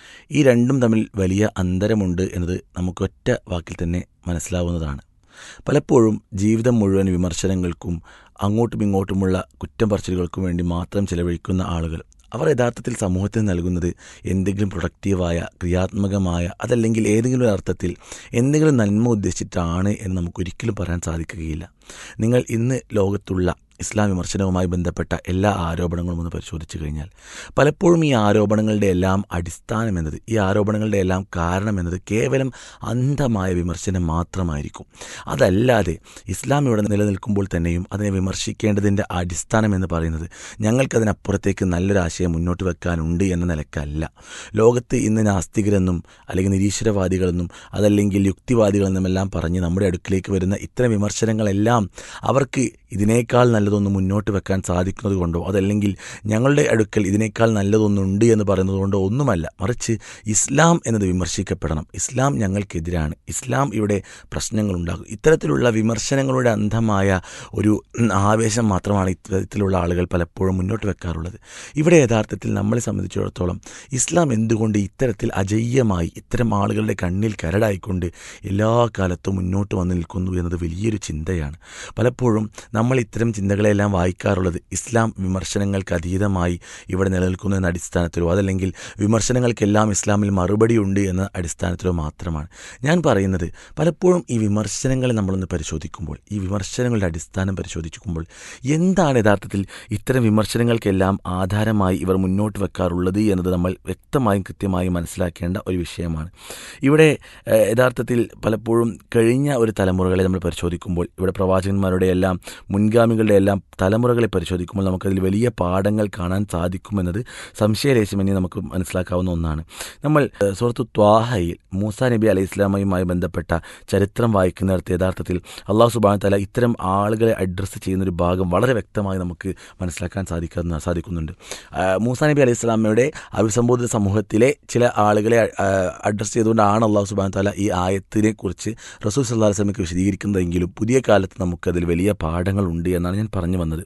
ഈ രണ്ടും തമ്മിൽ വലിയ അന്തരമുണ്ട് എന്നത് നമുക്കൊറ്റ വാക്കിൽ തന്നെ മനസ്സിലാവുന്നതാണ് പലപ്പോഴും ജീവിതം മുഴുവൻ വിമർശനങ്ങൾക്കും അങ്ങോട്ടും ഇങ്ങോട്ടുമുള്ള കുറ്റം പറച്ചിലുകൾക്കും വേണ്ടി മാത്രം ചെലവഴിക്കുന്ന ആളുകൾ അവർ യഥാർത്ഥത്തിൽ സമൂഹത്തിന് നൽകുന്നത് എന്തെങ്കിലും പ്രൊഡക്റ്റീവായ ക്രിയാത്മകമായ അതല്ലെങ്കിൽ ഏതെങ്കിലും ഒരു അർത്ഥത്തിൽ എന്തെങ്കിലും നന്മ ഉദ്ദേശിച്ചിട്ടാണ് എന്ന് നമുക്കൊരിക്കലും പറയാൻ സാധിക്കുകയില്ല നിങ്ങൾ ഇന്ന് ലോകത്തുള്ള ഇസ്ലാം വിമർശനവുമായി ബന്ധപ്പെട്ട എല്ലാ ആരോപണങ്ങളും ഒന്ന് പരിശോധിച്ചു കഴിഞ്ഞാൽ പലപ്പോഴും ഈ ആരോപണങ്ങളുടെ എല്ലാം അടിസ്ഥാനം എന്നത് ഈ ആരോപണങ്ങളുടെ എല്ലാം കാരണം എന്നത് കേവലം അന്ധമായ വിമർശനം മാത്രമായിരിക്കും അതല്ലാതെ ഇസ്ലാം ഇവിടെ നിലനിൽക്കുമ്പോൾ തന്നെയും അതിനെ വിമർശിക്കേണ്ടതിൻ്റെ അടിസ്ഥാനം എന്ന് പറയുന്നത് ഞങ്ങൾക്കതിനപ്പുറത്തേക്ക് നല്ലൊരു ആശയം മുന്നോട്ട് വെക്കാനുണ്ട് എന്ന നിലക്കല്ല ലോകത്ത് ഇന്ന് നാസ്തികരെന്നും അല്ലെങ്കിൽ നിരീശ്വരവാദികളെന്നും അതല്ലെങ്കിൽ യുക്തിവാദികളെന്നും എല്ലാം പറഞ്ഞ് നമ്മുടെ അടുക്കിലേക്ക് വരുന്ന ഇത്തരം വിമർശനങ്ങളെല്ലാം അവർക്ക് ഇതിനേക്കാൾ നല്ലതൊന്നും മുന്നോട്ട് വെക്കാൻ സാധിക്കുന്നത് കൊണ്ടോ അതല്ലെങ്കിൽ ഞങ്ങളുടെ അടുക്കൽ ഇതിനേക്കാൾ നല്ലതൊന്നുണ്ട് എന്ന് പറയുന്നത് കൊണ്ടോ ഒന്നുമല്ല മറിച്ച് ഇസ്ലാം എന്നത് വിമർശിക്കപ്പെടണം ഇസ്ലാം ഞങ്ങൾക്കെതിരാണ് ഇസ്ലാം ഇവിടെ പ്രശ്നങ്ങളുണ്ടാകും ഇത്തരത്തിലുള്ള വിമർശനങ്ങളുടെ അന്ധമായ ഒരു ആവേശം മാത്രമാണ് ഇത്തരത്തിലുള്ള ആളുകൾ പലപ്പോഴും മുന്നോട്ട് വെക്കാറുള്ളത് ഇവിടെ യഥാർത്ഥത്തിൽ നമ്മളെ സംബന്ധിച്ചിടത്തോളം ഇസ്ലാം എന്തുകൊണ്ട് ഇത്തരത്തിൽ അജയ്യമായി ഇത്തരം ആളുകളുടെ കണ്ണിൽ കരടായിക്കൊണ്ട് എല്ലാ കാലത്തും മുന്നോട്ട് വന്നു നിൽക്കുന്നു എന്നത് വലിയൊരു ചിന്തയാണ് പലപ്പോഴും നമ്മൾ ഇത്തരം ചിന്തകളെല്ലാം വായിക്കാറുള്ളത് ഇസ്ലാം വിമർശനങ്ങൾക്ക് അതീതമായി ഇവിടെ നിലനിൽക്കുന്നു എന്ന അടിസ്ഥാനത്തിലോ അതല്ലെങ്കിൽ വിമർശനങ്ങൾക്കെല്ലാം ഇസ്ലാമിൽ മറുപടിയുണ്ട് എന്ന അടിസ്ഥാനത്തിലോ മാത്രമാണ് ഞാൻ പറയുന്നത് പലപ്പോഴും ഈ വിമർശനങ്ങളെ നമ്മളൊന്ന് പരിശോധിക്കുമ്പോൾ ഈ വിമർശനങ്ങളുടെ അടിസ്ഥാനം പരിശോധിക്കുമ്പോൾ എന്താണ് യഥാർത്ഥത്തിൽ ഇത്തരം വിമർശനങ്ങൾക്കെല്ലാം ആധാരമായി ഇവർ മുന്നോട്ട് വെക്കാറുള്ളത് എന്നത് നമ്മൾ വ്യക്തമായും കൃത്യമായും മനസ്സിലാക്കേണ്ട ഒരു വിഷയമാണ് ഇവിടെ ഏഹ്, യഥാർത്ഥത്തിൽ പലപ്പോഴും കഴിഞ്ഞ ഒരു തലമുറകളെ നമ്മൾ പരിശോധിക്കുമ്പോൾ ഇവിടെ പ്രവാചകന്മാരുടെ എല്ലാം മുൻഗാമികളുടെ എല്ലാം തലമുറകളെ പരിശോധിക്കുമ്പോൾ നമുക്കതിൽ വലിയ പാഠങ്ങൾ കാണാൻ സാധിക്കുമെന്നത് സംശയലേശമന്യേ നമുക്ക് മനസ്സിലാക്കാവുന്ന ഒന്നാണ് നമ്മൾ ഏഹ്, സുഹൃത്തു ത്വാഹയിൽ മൂസ നബി അലൈഹി ഇസ്ലാമയുമായി ബന്ധപ്പെട്ട ചരിത്രം വായിക്കുന്നിടത്ത് യഥാർത്ഥത്തിൽ അള്ളാഹു സുബാന തല ഇത്തരം ആളുകളെ അഡ്രസ്സ് ചെയ്യുന്ന ഒരു ഭാഗം വളരെ വ്യക്തമായി നമുക്ക് മനസ്സിലാക്കാൻ സാധിക്കുന്ന സാധിക്കുന്നുണ്ട് ആ, മൂസ നബി അലൈഹി ഇസ്ലാമയുടെ അഭിസംബോധിത സമൂഹത്തിലെ ചില ആളുകളെ ആ, അഡ്രസ്സ് ചെയ്തുകൊണ്ടാണ് അള്ളാഹു സുബാന തല ഈ ആയത്തിനെ കുറിച്ച് റസൂൽ സല്ലാ വസ്ലമയ്ക്ക് വിശദീകരിക്കുന്നതെങ്കിലും പുതിയ കാലത്ത് നമുക്കതിൽ വലിയ പാഠങ്ങളുണ്ട് എന്നാണ് ഞാൻ പറഞ്ഞു വന്നത്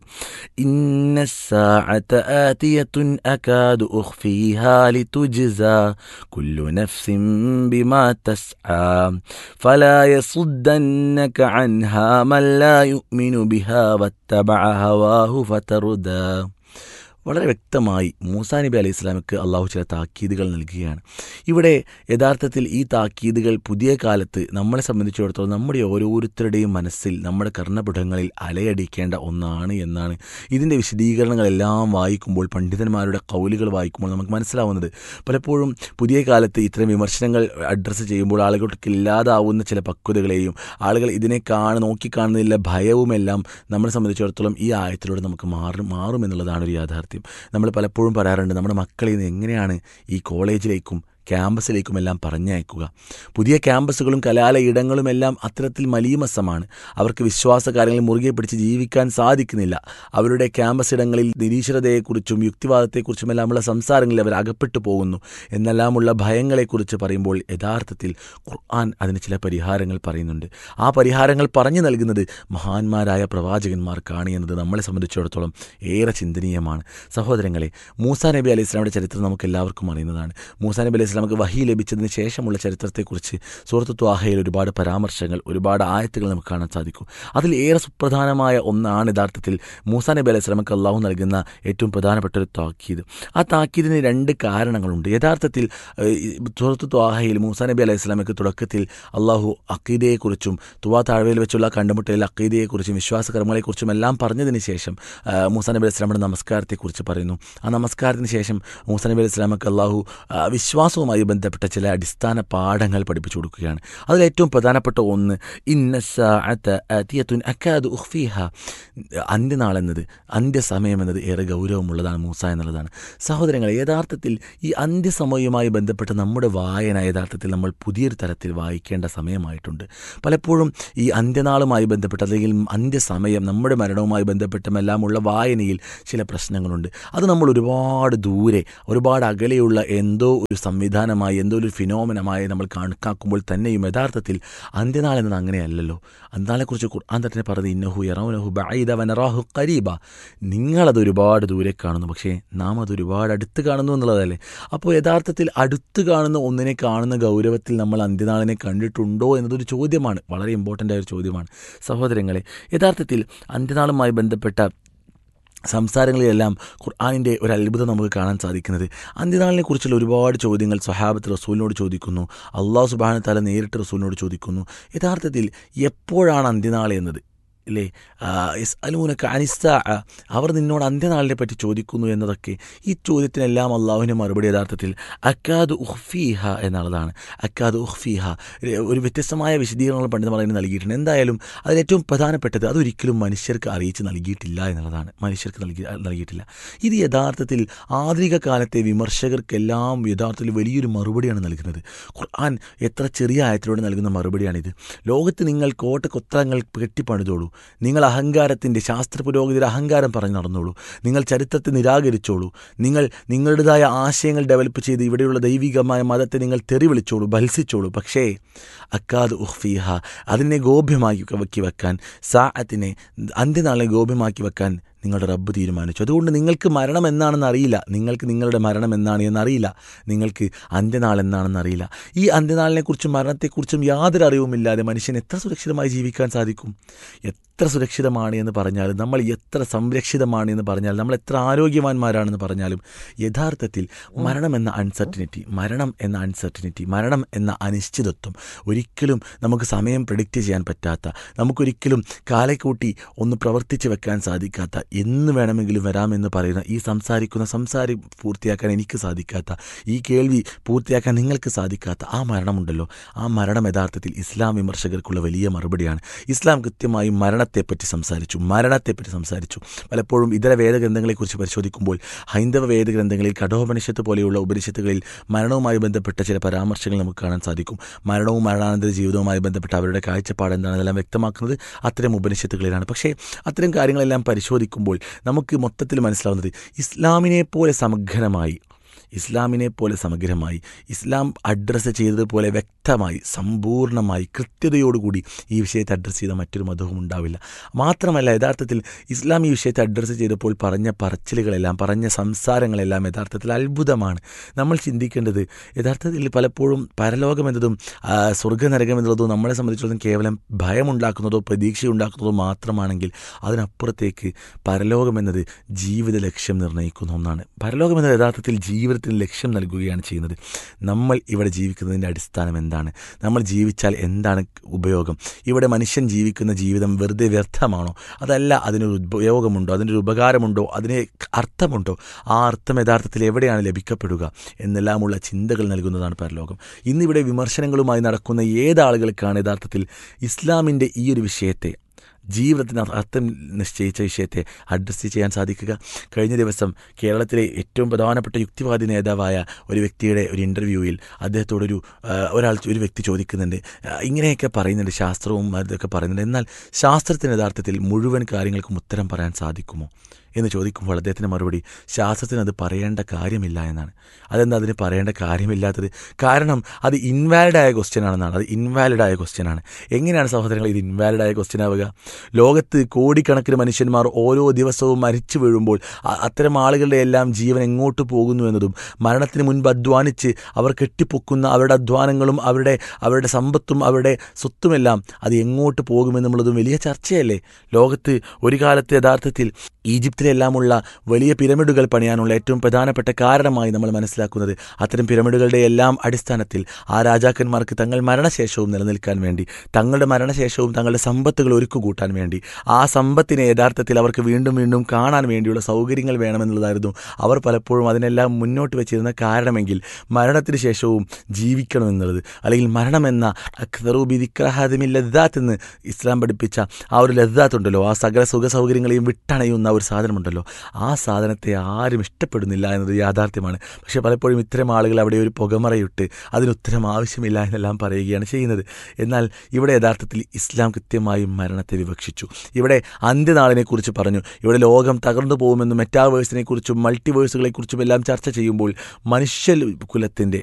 ഇന്ന الساعة آتية أكاد أخفيها لتجزى كل نفس بما تسعى فلا يصدنك عنها من لا يؤمن بها واتبع هواه فتردى വളരെ വ്യക്തമായി മൂസാ നബി അലൈഹി ഇസ്ലാമിക്ക് അള്ളാഹു ചില താക്കീതുകൾ നൽകുകയാണ് ഇവിടെ യഥാർത്ഥത്തിൽ ഈ താക്കീതുകൾ പുതിയ കാലത്ത് നമ്മളെ സംബന്ധിച്ചിടത്തോളം നമ്മുടെ ഓരോരുത്തരുടെയും മനസ്സിൽ നമ്മുടെ കർണപുടങ്ങളിൽ അലയടിക്കേണ്ട ഒന്നാണ് എന്നാണ് ഇതിൻ്റെ വിശദീകരണങ്ങളെല്ലാം വായിക്കുമ്പോൾ പണ്ഡിതന്മാരുടെ കൗലുകൾ വായിക്കുമ്പോൾ നമുക്ക് മനസ്സിലാവുന്നത് പലപ്പോഴും പുതിയ കാലത്ത് ഇത്തരം വിമർശനങ്ങൾ അഡ്രസ്സ് ചെയ്യുമ്പോൾ ആളുകൾക്ക് ഇല്ലാതാവുന്ന ചില പക്വതകളെയും ആളുകൾ ഇതിനെ കാണ നോക്കിക്കാണുന്നതിലെ ഭയവുമെല്ലാം നമ്മളെ സംബന്ധിച്ചിടത്തോളം ഈ ആയത്തിലൂടെ നമുക്ക് മാറും മാറും എന്നുള്ളതാണ് ഒരു യാഥാർത്ഥ്യം നമ്മൾ പലപ്പോഴും പറയാറുണ്ട് നമ്മുടെ മക്കളെ ഇന്ന് എങ്ങനെയാണ് ഈ കോളേജിലേക്കും ക്യാമ്പസിലേക്കുമെല്ലാം പറഞ്ഞയക്കുക പുതിയ ക്യാമ്പസുകളും കലാലയിടങ്ങളുമെല്ലാം അത്തരത്തിൽ മലീമസമാണ് അവർക്ക് വിശ്വാസ കാര്യങ്ങളിൽ മുറുകെ പിടിച്ച് ജീവിക്കാൻ സാധിക്കുന്നില്ല അവരുടെ ക്യാമ്പസ് ഇടങ്ങളിൽ നിരീശ്വരതയെക്കുറിച്ചും യുക്തിവാദത്തെക്കുറിച്ചുമെല്ലാമുള്ള സംസാരങ്ങളിൽ അവർ അകപ്പെട്ടു പോകുന്നു എന്നെല്ലാമുള്ള ഭയങ്ങളെക്കുറിച്ച് പറയുമ്പോൾ യഥാർത്ഥത്തിൽ ഖുർആൻ അതിന് ചില പരിഹാരങ്ങൾ പറയുന്നുണ്ട് ആ പരിഹാരങ്ങൾ പറഞ്ഞു നൽകുന്നത് മഹാന്മാരായ പ്രവാചകന്മാർക്കാണ് എന്നത് നമ്മളെ സംബന്ധിച്ചിടത്തോളം ഏറെ ചിന്തനീയമാണ് സഹോദരങ്ങളെ മൂസാ നബി അലൈഹി ഇസ്ലാമിൻ്റെ ചരിത്രം നമുക്ക് എല്ലാവർക്കും അറിയുന്നതാണ് മൂസാ നബി അലൈഹി ഇസ്ലാമക്ക് വഹി ലഭിച്ചതിന് ശേഷമുള്ള ചരിത്രത്തെക്കുറിച്ച് സുഹൃത്തു ത്വാഹയിൽ ഒരുപാട് പരാമർശങ്ങൾ ഒരുപാട് ആയത്തുകൾ നമുക്ക് കാണാൻ സാധിക്കും അതിൽ ഏറെ സുപ്രധാനമായ ഒന്നാണ് യഥാർത്ഥത്തിൽ മൂസാ നബി അലൈഹി സ്വലമക്ക് അള്ളാഹു നൽകുന്ന ഏറ്റവും പ്രധാനപ്പെട്ട ഒരു താക്കീത് ആ താക്കീതിന് രണ്ട് കാരണങ്ങളുണ്ട് യഥാർത്ഥത്തിൽ സുഹൃത്തു ത്വാഹയിൽ മൂസാ നബി അലൈഹി സ്വലാമക്ക് തുടക്കത്തിൽ അള്ളാഹു അക്കീദയെക്കുറിച്ചും തുവാ താഴ്വയിൽ വെച്ചുള്ള കണ്ടുമുട്ടലിൽ അക്കീദയെക്കുറിച്ചും വിശ്വാസകർമ്മങ്ങളെക്കുറിച്ചും എല്ലാം പറഞ്ഞതിന് ശേഷം മൂസാ നബി അലൈഹി സ്വലാമിൻ്റെ നമസ്കാരത്തെക്കുറിച്ച് പറയുന്നു ആ നമസ്കാരത്തിന് ശേഷം മൂസാ നബി അലൈഹി സ്വലാമക്ക് അള്ളാഹു വിശ്വാസവുമായി ബന്ധപ്പെട്ട ചില അടിസ്ഥാന പാഠങ്ങൾ പഠിപ്പിച്ചു കൊടുക്കുകയാണ് അതിലേറ്റവും പ്രധാനപ്പെട്ട ഒന്ന് ഇന്നത്തുൻ അക്കാദ് ഉഹ്ഫീഹ അന്ത്യനാൾ എന്നത് അന്ത്യസമയം എന്നത് ഏറെ ഗൗരവമുള്ളതാണ് മൂസ എന്നുള്ളതാണ് സഹോദരങ്ങളെ യഥാർത്ഥത്തിൽ ഈ അന്ത്യസമയവുമായി ബന്ധപ്പെട്ട് നമ്മുടെ വായന യഥാർത്ഥത്തിൽ നമ്മൾ പുതിയൊരു തരത്തിൽ വായിക്കേണ്ട സമയമായിട്ടുണ്ട് പലപ്പോഴും ഈ അന്ത്യനാളുമായി ബന്ധപ്പെട്ട് അല്ലെങ്കിൽ അന്ത്യസമയം നമ്മുടെ മരണവുമായി ബന്ധപ്പെട്ടുമെല്ലാമുള്ള വായനയിൽ ചില പ്രശ്നങ്ങളുണ്ട് അത് നമ്മൾ ഒരുപാട് ദൂരെ ഒരുപാട് അകലെയുള്ള എന്തോ ഒരു സംവിധാനമായി എന്തോ ഒരു ഫിനോമിനമായി നമ്മൾ കണക്കാക്കുമ്പോൾ തന്നെയും യഥാർത്ഥത്തിൽ അന്ത്യനാൾ എന്നത് അങ്ങനെയല്ലല്ലോ അന്ത്യനാളെക്കുറിച്ച് ഖുർആൻ തന്നെ പറഞ്ഞത് ഇന്നഹു യറൗനഹു ബൈദ വനറാഹു കരീബ നിങ്ങളത് ഒരുപാട് ദൂരെ കാണുന്നു പക്ഷേ നാം അത് ഒരുപാട് അടുത്ത് കാണുന്നു എന്നുള്ളതല്ലേ അപ്പോൾ യഥാർത്ഥത്തിൽ അടുത്ത് കാണുന്ന ഒന്നിനെ കാണുന്ന ഗൗരവത്തിൽ നമ്മൾ അന്ത്യനാളിനെ കണ്ടിട്ടുണ്ടോ എന്നതൊരു ചോദ്യമാണ് വളരെ ഇമ്പോർട്ടൻ്റ് ആയ ഒരു ചോദ്യമാണ് സഹോദരങ്ങളെ യഥാർത്ഥത്തിൽ അന്ത്യനാളുമായി ബന്ധപ്പെട്ട സംസാരങ്ങളിലെല്ലാം ഖുർആാനിൻ്റെ ഒരു അത്ഭുതം നമുക്ക് കാണാൻ സാധിക്കുന്നത് അന്ത്യനാളിനെ കുറിച്ചുള്ള ഒരുപാട് ചോദ്യങ്ങൾ സഹാബത്ത് റസൂലിനോട് ചോദിക്കുന്നു അള്ളാഹു സുബാന തല നേരിട്ട് റസൂലിനോട് ചോദിക്കുന്നു യഥാർത്ഥത്തിൽ എപ്പോഴാണ് അന്ത്യനാൾ എന്നത് അല്ലേ എസ് അലൂനക്ക് അനിസ്ത അവർ നിന്നോട് അന്ത്യനാളിനെ പറ്റി ചോദിക്കുന്നു എന്നതൊക്കെ ഈ ചോദ്യത്തിനെല്ലാം അള്ളാഹുവിൻ്റെ മറുപടി യഥാർത്ഥത്തിൽ അക്കാദ് ഉഹ്ഫീഹ എന്നുള്ളതാണ് അക്കാദ് ഉഹ്ഫീഹ ഒരു വ്യത്യസ്തമായ വിശദീകരണങ്ങൾ പണ്ഡിതന്മാർ അതിന് നൽകിയിട്ടുണ്ട് എന്തായാലും അതിലേറ്റവും പ്രധാനപ്പെട്ടത് അതൊരിക്കലും മനുഷ്യർക്ക് അറിയിച്ച് നൽകിയിട്ടില്ല എന്നുള്ളതാണ് മനുഷ്യർക്ക് നൽകി നൽകിയിട്ടില്ല ഇത് യഥാർത്ഥത്തിൽ ആധുനിക കാലത്തെ വിമർശകർക്കെല്ലാം യഥാർത്ഥത്തിൽ വലിയൊരു മറുപടിയാണ് നൽകുന്നത് ഖുർആൻ എത്ര ചെറിയ ആയത്തിലൂടെ നൽകുന്ന മറുപടിയാണിത് ലോകത്ത് നിങ്ങൾ കോട്ട കൊത്തളങ്ങൾ കെട്ടിപ്പണിതോളൂ നിങ്ങൾ അഹങ്കാരത്തിൻ്റെ ശാസ്ത്ര പുരോഗതിയുടെ അഹങ്കാരം പറഞ്ഞു നടന്നോളൂ നിങ്ങൾ ചരിത്രത്തെ നിരാകരിച്ചോളൂ നിങ്ങൾ നിങ്ങളുടേതായ ആശയങ്ങൾ ഡെവലപ്പ് ചെയ്ത് ഇവിടെയുള്ള ദൈവികമായ മതത്തെ നിങ്ങൾ തെറി വിളിച്ചോളൂ ഭത്സിച്ചോളൂ പക്ഷേ അക്കാദ് ഉഹ്ഫീഹ അതിനെ ഗോപ്യമാക്കി വെക്കാൻ സാഅത്തിനെ അന്ത്യനാളെ ഗോപ്യമാക്കി വെക്കാൻ നിങ്ങളുടെ റബ്ബ് തീരുമാനിച്ചു അതുകൊണ്ട് നിങ്ങൾക്ക് മരണം എന്നാണെന്ന് അറിയില്ല നിങ്ങൾക്ക് നിങ്ങളുടെ മരണം എന്നാണ് എന്നറിയില്ല നിങ്ങൾക്ക് അന്ത്യനാൾ എന്നാണെന്ന് അറിയില്ല ഈ അന്ത്യനാളിനെക്കുറിച്ചും മരണത്തെക്കുറിച്ചും യാതൊരു അറിവുമില്ലാതെ മനുഷ്യൻ എത്ര സുരക്ഷിതമായി ജീവിക്കാൻ സാധിക്കും എത്ര സുരക്ഷിതമാണ് എന്ന് പറഞ്ഞാലും നമ്മൾ എത്ര സംരക്ഷിതമാണ് എന്ന് പറഞ്ഞാലും നമ്മൾ എത്ര ആരോഗ്യവാന്മാരാണെന്ന് പറഞ്ഞാലും യഥാർത്ഥത്തിൽ മരണം എന്ന അൺസർട്ടിനിറ്റി മരണം എന്ന അൺസർട്ടിനിറ്റി മരണം എന്ന അനിശ്ചിതത്വം ഒരിക്കലും നമുക്ക് സമയം പ്രിഡിക്റ്റ് ചെയ്യാൻ പറ്റാത്ത നമുക്കൊരിക്കലും കാലക്കൂട്ടി ഒന്ന് പ്രവർത്തിച്ച് വെക്കാൻ സാധിക്കാത്ത എന്ന് വേണമെങ്കിലും വരാമെന്ന് പറയുന്ന ഈ സംസാരിക്കുന്ന സംസാരി പൂർത്തിയാക്കാൻ എനിക്ക് സാധിക്കാത്ത ഈ കേൾവി പൂർത്തിയാക്കാൻ നിങ്ങൾക്ക് സാധിക്കാത്ത ആ മരണമുണ്ടല്ലോ ആ മരണം യഥാർത്ഥത്തിൽ ഇസ്ലാം വിമർശകർക്കുള്ള വലിയ മറുപടിയാണ് ഇസ്ലാം കൃത്യമായി മരണത്തെപ്പറ്റി സംസാരിച്ചു മരണത്തെപ്പറ്റി സംസാരിച്ചു പലപ്പോഴും ഇതര വേദഗ്രന്ഥങ്ങളെക്കുറിച്ച് പരിശോധിക്കുമ്പോൾ ഹൈന്ദവ വേദഗ്രന്ഥങ്ങളിൽ കഠോപനിഷത്ത് പോലെയുള്ള ഉപനിഷത്തുകളിൽ മരണവുമായി ബന്ധപ്പെട്ട ചില പരാമർശങ്ങൾ നമുക്ക് കാണാൻ സാധിക്കും മരണവും മരണാനന്തര ജീവിതവുമായി ബന്ധപ്പെട്ട അവരുടെ കാഴ്ചപ്പാട് എന്താണ് അതെല്ലാം വ്യക്തമാക്കുന്നത് അത്തരം ഉപനിഷത്തുകളിലാണ് പക്ഷേ അത്തരം കാര്യങ്ങളെല്ലാം പരിശോധിക്കുമ്പോൾ നമുക്ക് മൊത്തത്തിൽ മനസ്സിലാവുന്നത് ഇസ്ലാമിനെ പോലെ സമഗ്രമായി ഇസ്ലാമിനെ പോലെ സമഗ്രമായി ഇസ്ലാം അഡ്രസ്സ് ചെയ്തതുപോലെ വ്യക്ത വ്യക്തമായി സമ്പൂർണ്ണമായി കൃത്യതയോടുകൂടി ഈ വിഷയത്തെ അഡ്രസ്സ് ചെയ്ത മറ്റൊരു മതവും ഉണ്ടാവില്ല മാത്രമല്ല യഥാർത്ഥത്തിൽ ഇസ്ലാം ഈ വിഷയത്തെ അഡ്രസ്സ് ചെയ്തപ്പോൾ പറഞ്ഞ പറച്ചിലുകളെല്ലാം പറഞ്ഞ സംസാരങ്ങളെല്ലാം യഥാർത്ഥത്തിൽ അത്ഭുതമാണ് നമ്മൾ ചിന്തിക്കേണ്ടത് യഥാർത്ഥത്തിൽ പലപ്പോഴും പരലോകം എന്നതും ആ, സ്വർഗ്ഗനരകം എന്നതും നമ്മളെ സംബന്ധിച്ചിടത്തോളം കേവലം ഭയമുണ്ടാക്കുന്നതോ പ്രതീക്ഷയുണ്ടാക്കുന്നതോ മാത്രമാണെങ്കിൽ അതിനപ്പുറത്തേക്ക് പരലോകം എന്നത് ജീവിത ലക്ഷ്യം നിർണ്ണയിക്കുന്ന ഒന്നാണ് പരലോകം എന്നത് യഥാർത്ഥത്തിൽ ജീവിതത്തിന് ലക്ഷ്യം നൽകുകയാണ് ചെയ്യുന്നത് നമ്മൾ ഇവിടെ ജീവിക്കുന്നതിൻ്റെ അടിസ്ഥാനം എന്താണ് നമ്മൾ ജീവിച്ചാൽ എന്താണ് ഉപയോഗം ഇവിടെ മനുഷ്യൻ ജീവിക്കുന്ന ജീവിതം വെറുതെ വ്യർത്ഥമാണോ അതല്ല അതിനൊരു ഉപയോഗമുണ്ടോ അതിനൊരു ഉപകാരമുണ്ടോ അതിന് അർത്ഥമുണ്ടോ ആ അർത്ഥം യഥാർത്ഥത്തിൽ എവിടെയാണ് ലഭിക്കപ്പെടുക എന്നെല്ലാമുള്ള ചിന്തകൾ നൽകുന്നതാണ് പരലോകം ഇന്നിവിടെ വിമർശനങ്ങളുമായി നടക്കുന്ന ഏതാളുകൾക്കാണ് യഥാർത്ഥത്തിൽ ഇസ്ലാമിൻ്റെ ഈ ഒരു വിഷയത്തെ ജീവിതത്തിന് അർത്ഥം നിശ്ചയിച്ച വിഷയത്തെ അഡ്രസ്സ് ചെയ്യാൻ സാധിക്കുക കഴിഞ്ഞ ദിവസം കേരളത്തിലെ ഏറ്റവും പ്രധാനപ്പെട്ട യുക്തിവാദി നേതാവായ ഒരു വ്യക്തിയുടെ ഒരു ഇൻ്റർവ്യൂവിൽ അദ്ദേഹത്തോടൊരു ആ, ഒരാൾ ഒരു വ്യക്തി ചോദിക്കുന്നുണ്ട് ആ, ഇങ്ങനെയൊക്കെ പറയുന്നുണ്ട് ശാസ്ത്രവും അതൊക്കെ പറയുന്നുണ്ട് എന്നാൽ ശാസ്ത്രത്തിന് യഥാർത്ഥത്തിൽ മുഴുവൻ കാര്യങ്ങൾക്കും ഉത്തരം പറയാൻ സാധിക്കുമോ എന്ന് ചോദിക്കുമ്പോൾ അദ്ദേഹത്തിൻ്റെ മറുപടി ശാസ്ത്രത്തിന് അത് പറയേണ്ട കാര്യമില്ല എന്നാണ് അതെന്താ അതിന് പറയേണ്ട കാര്യമില്ലാത്തത് കാരണം അത് ഇൻവാലിഡ് ആയ ക്വസ്റ്റ്യൻ ആണെന്നാണ് അത് ഇൻവാലിഡ് ആയ ക്വസ്റ്റ്യൻ ആണ് എങ്ങനെയാണ് സഹോദരങ്ങൾ ഇത് ഇൻവാലിഡ് ആയ ക്വസ്റ്റ്യൻ ആവുക ലോകത്ത് കോടിക്കണക്കിന് മനുഷ്യന്മാർ ഓരോ ദിവസവും മരിച്ചു വീഴുമ്പോൾ അ- അത്തരം ആളുകളുടെ എല്ലാം ജീവൻ എങ്ങോട്ട് പോകുന്നു എന്നതും മരണത്തിന് മുൻപ് അധ്വാനിച്ച് അവർ കെട്ടിപ്പൊക്കുന്ന അവരുടെ അധ്വാനങ്ങളും അവരുടെ അവരുടെ സമ്പത്തും അവരുടെ സ്വത്തുമെല്ലാം അത് എങ്ങോട്ട് പോകുമെന്നുള്ളതും വലിയ ചർച്ചയല്ലേ ലോകത്ത് ഒരു കാലത്ത് യഥാർത്ഥത്തിൽ ഈജിപ്തിലെല്ലാമുള്ള വലിയ പിരമിഡുകൾ പണിയാനുള്ള ഏറ്റവും പ്രധാനപ്പെട്ട കാരണമായി നമ്മൾ മനസ്സിലാക്കുന്നത് അത്തരം പിരമിഡുകളുടെ എല്ലാം അടിസ്ഥാനത്തിൽ ആ രാജാക്കന്മാർക്ക് തങ്ങൾ മരണശേഷവും നിലനിൽക്കാൻ വേണ്ടി തങ്ങളുടെ മരണശേഷവും തങ്ങളുടെ സമ്പത്തുകൾ ഒരുക്കുകൂട്ടാൻ വേണ്ടി ആ സമ്പത്തിനെ യഥാർത്ഥത്തിൽ അവർക്ക് വീണ്ടും വീണ്ടും കാണാൻ വേണ്ടിയുള്ള സൗകര്യങ്ങൾ വേണമെന്നുള്ളതായിരുന്നു അവർ പലപ്പോഴും അതിനെല്ലാം മുന്നോട്ട് വെച്ചിരുന്ന കാരണമെങ്കിൽ മരണത്തിന് ശേഷവും ജീവിക്കണമെന്നുള്ളത് അല്ലെങ്കിൽ മരണമെന്ന അക്തറൂബി ദിക്രഹാദിമി ലദ്ദാത്ത് എന്ന് ഇസ്ലാം പഠിപ്പിച്ച ആ ഒരു ലദ്ദാത്ത് ഉണ്ടല്ലോ ആ സകല സുഖ സൗകര്യങ്ങളെയും വിട്ടണയുന്ന ഒരു സാധനമുണ്ടല്ലോ ആ സാധനത്തെ ആരും ഇഷ്ടപ്പെടുന്നില്ല എന്നത് യാഥാർത്ഥ്യമാണ് പക്ഷേ പലപ്പോഴും ഇത്തരം ആളുകൾ അവിടെ ഒരു പുകമറയിട്ട് അതിന് ഉത്തരം ആവശ്യമില്ല എന്നെല്ലാം പറയുകയാണ് ചെയ്യുന്നത് എന്നാൽ ഇവിടെ യഥാർത്ഥത്തിൽ ഇസ്ലാം കൃത്യമായും മരണത്തെ വിവക്ഷിച്ചു ഇവിടെ അന്ത്യനാളിനെ കുറിച്ച് പറഞ്ഞു ഇവിടെ ലോകം തകർന്നു പോകുമെന്നും മെറ്റാവേഴ്സിനെ കുറിച്ചും മൾട്ടിവേഴ്സുകളെ കുറിച്ചും എല്ലാം ചർച്ച ചെയ്യുമ്പോൾ മനുഷ്യ കുലത്തിൻ്റെ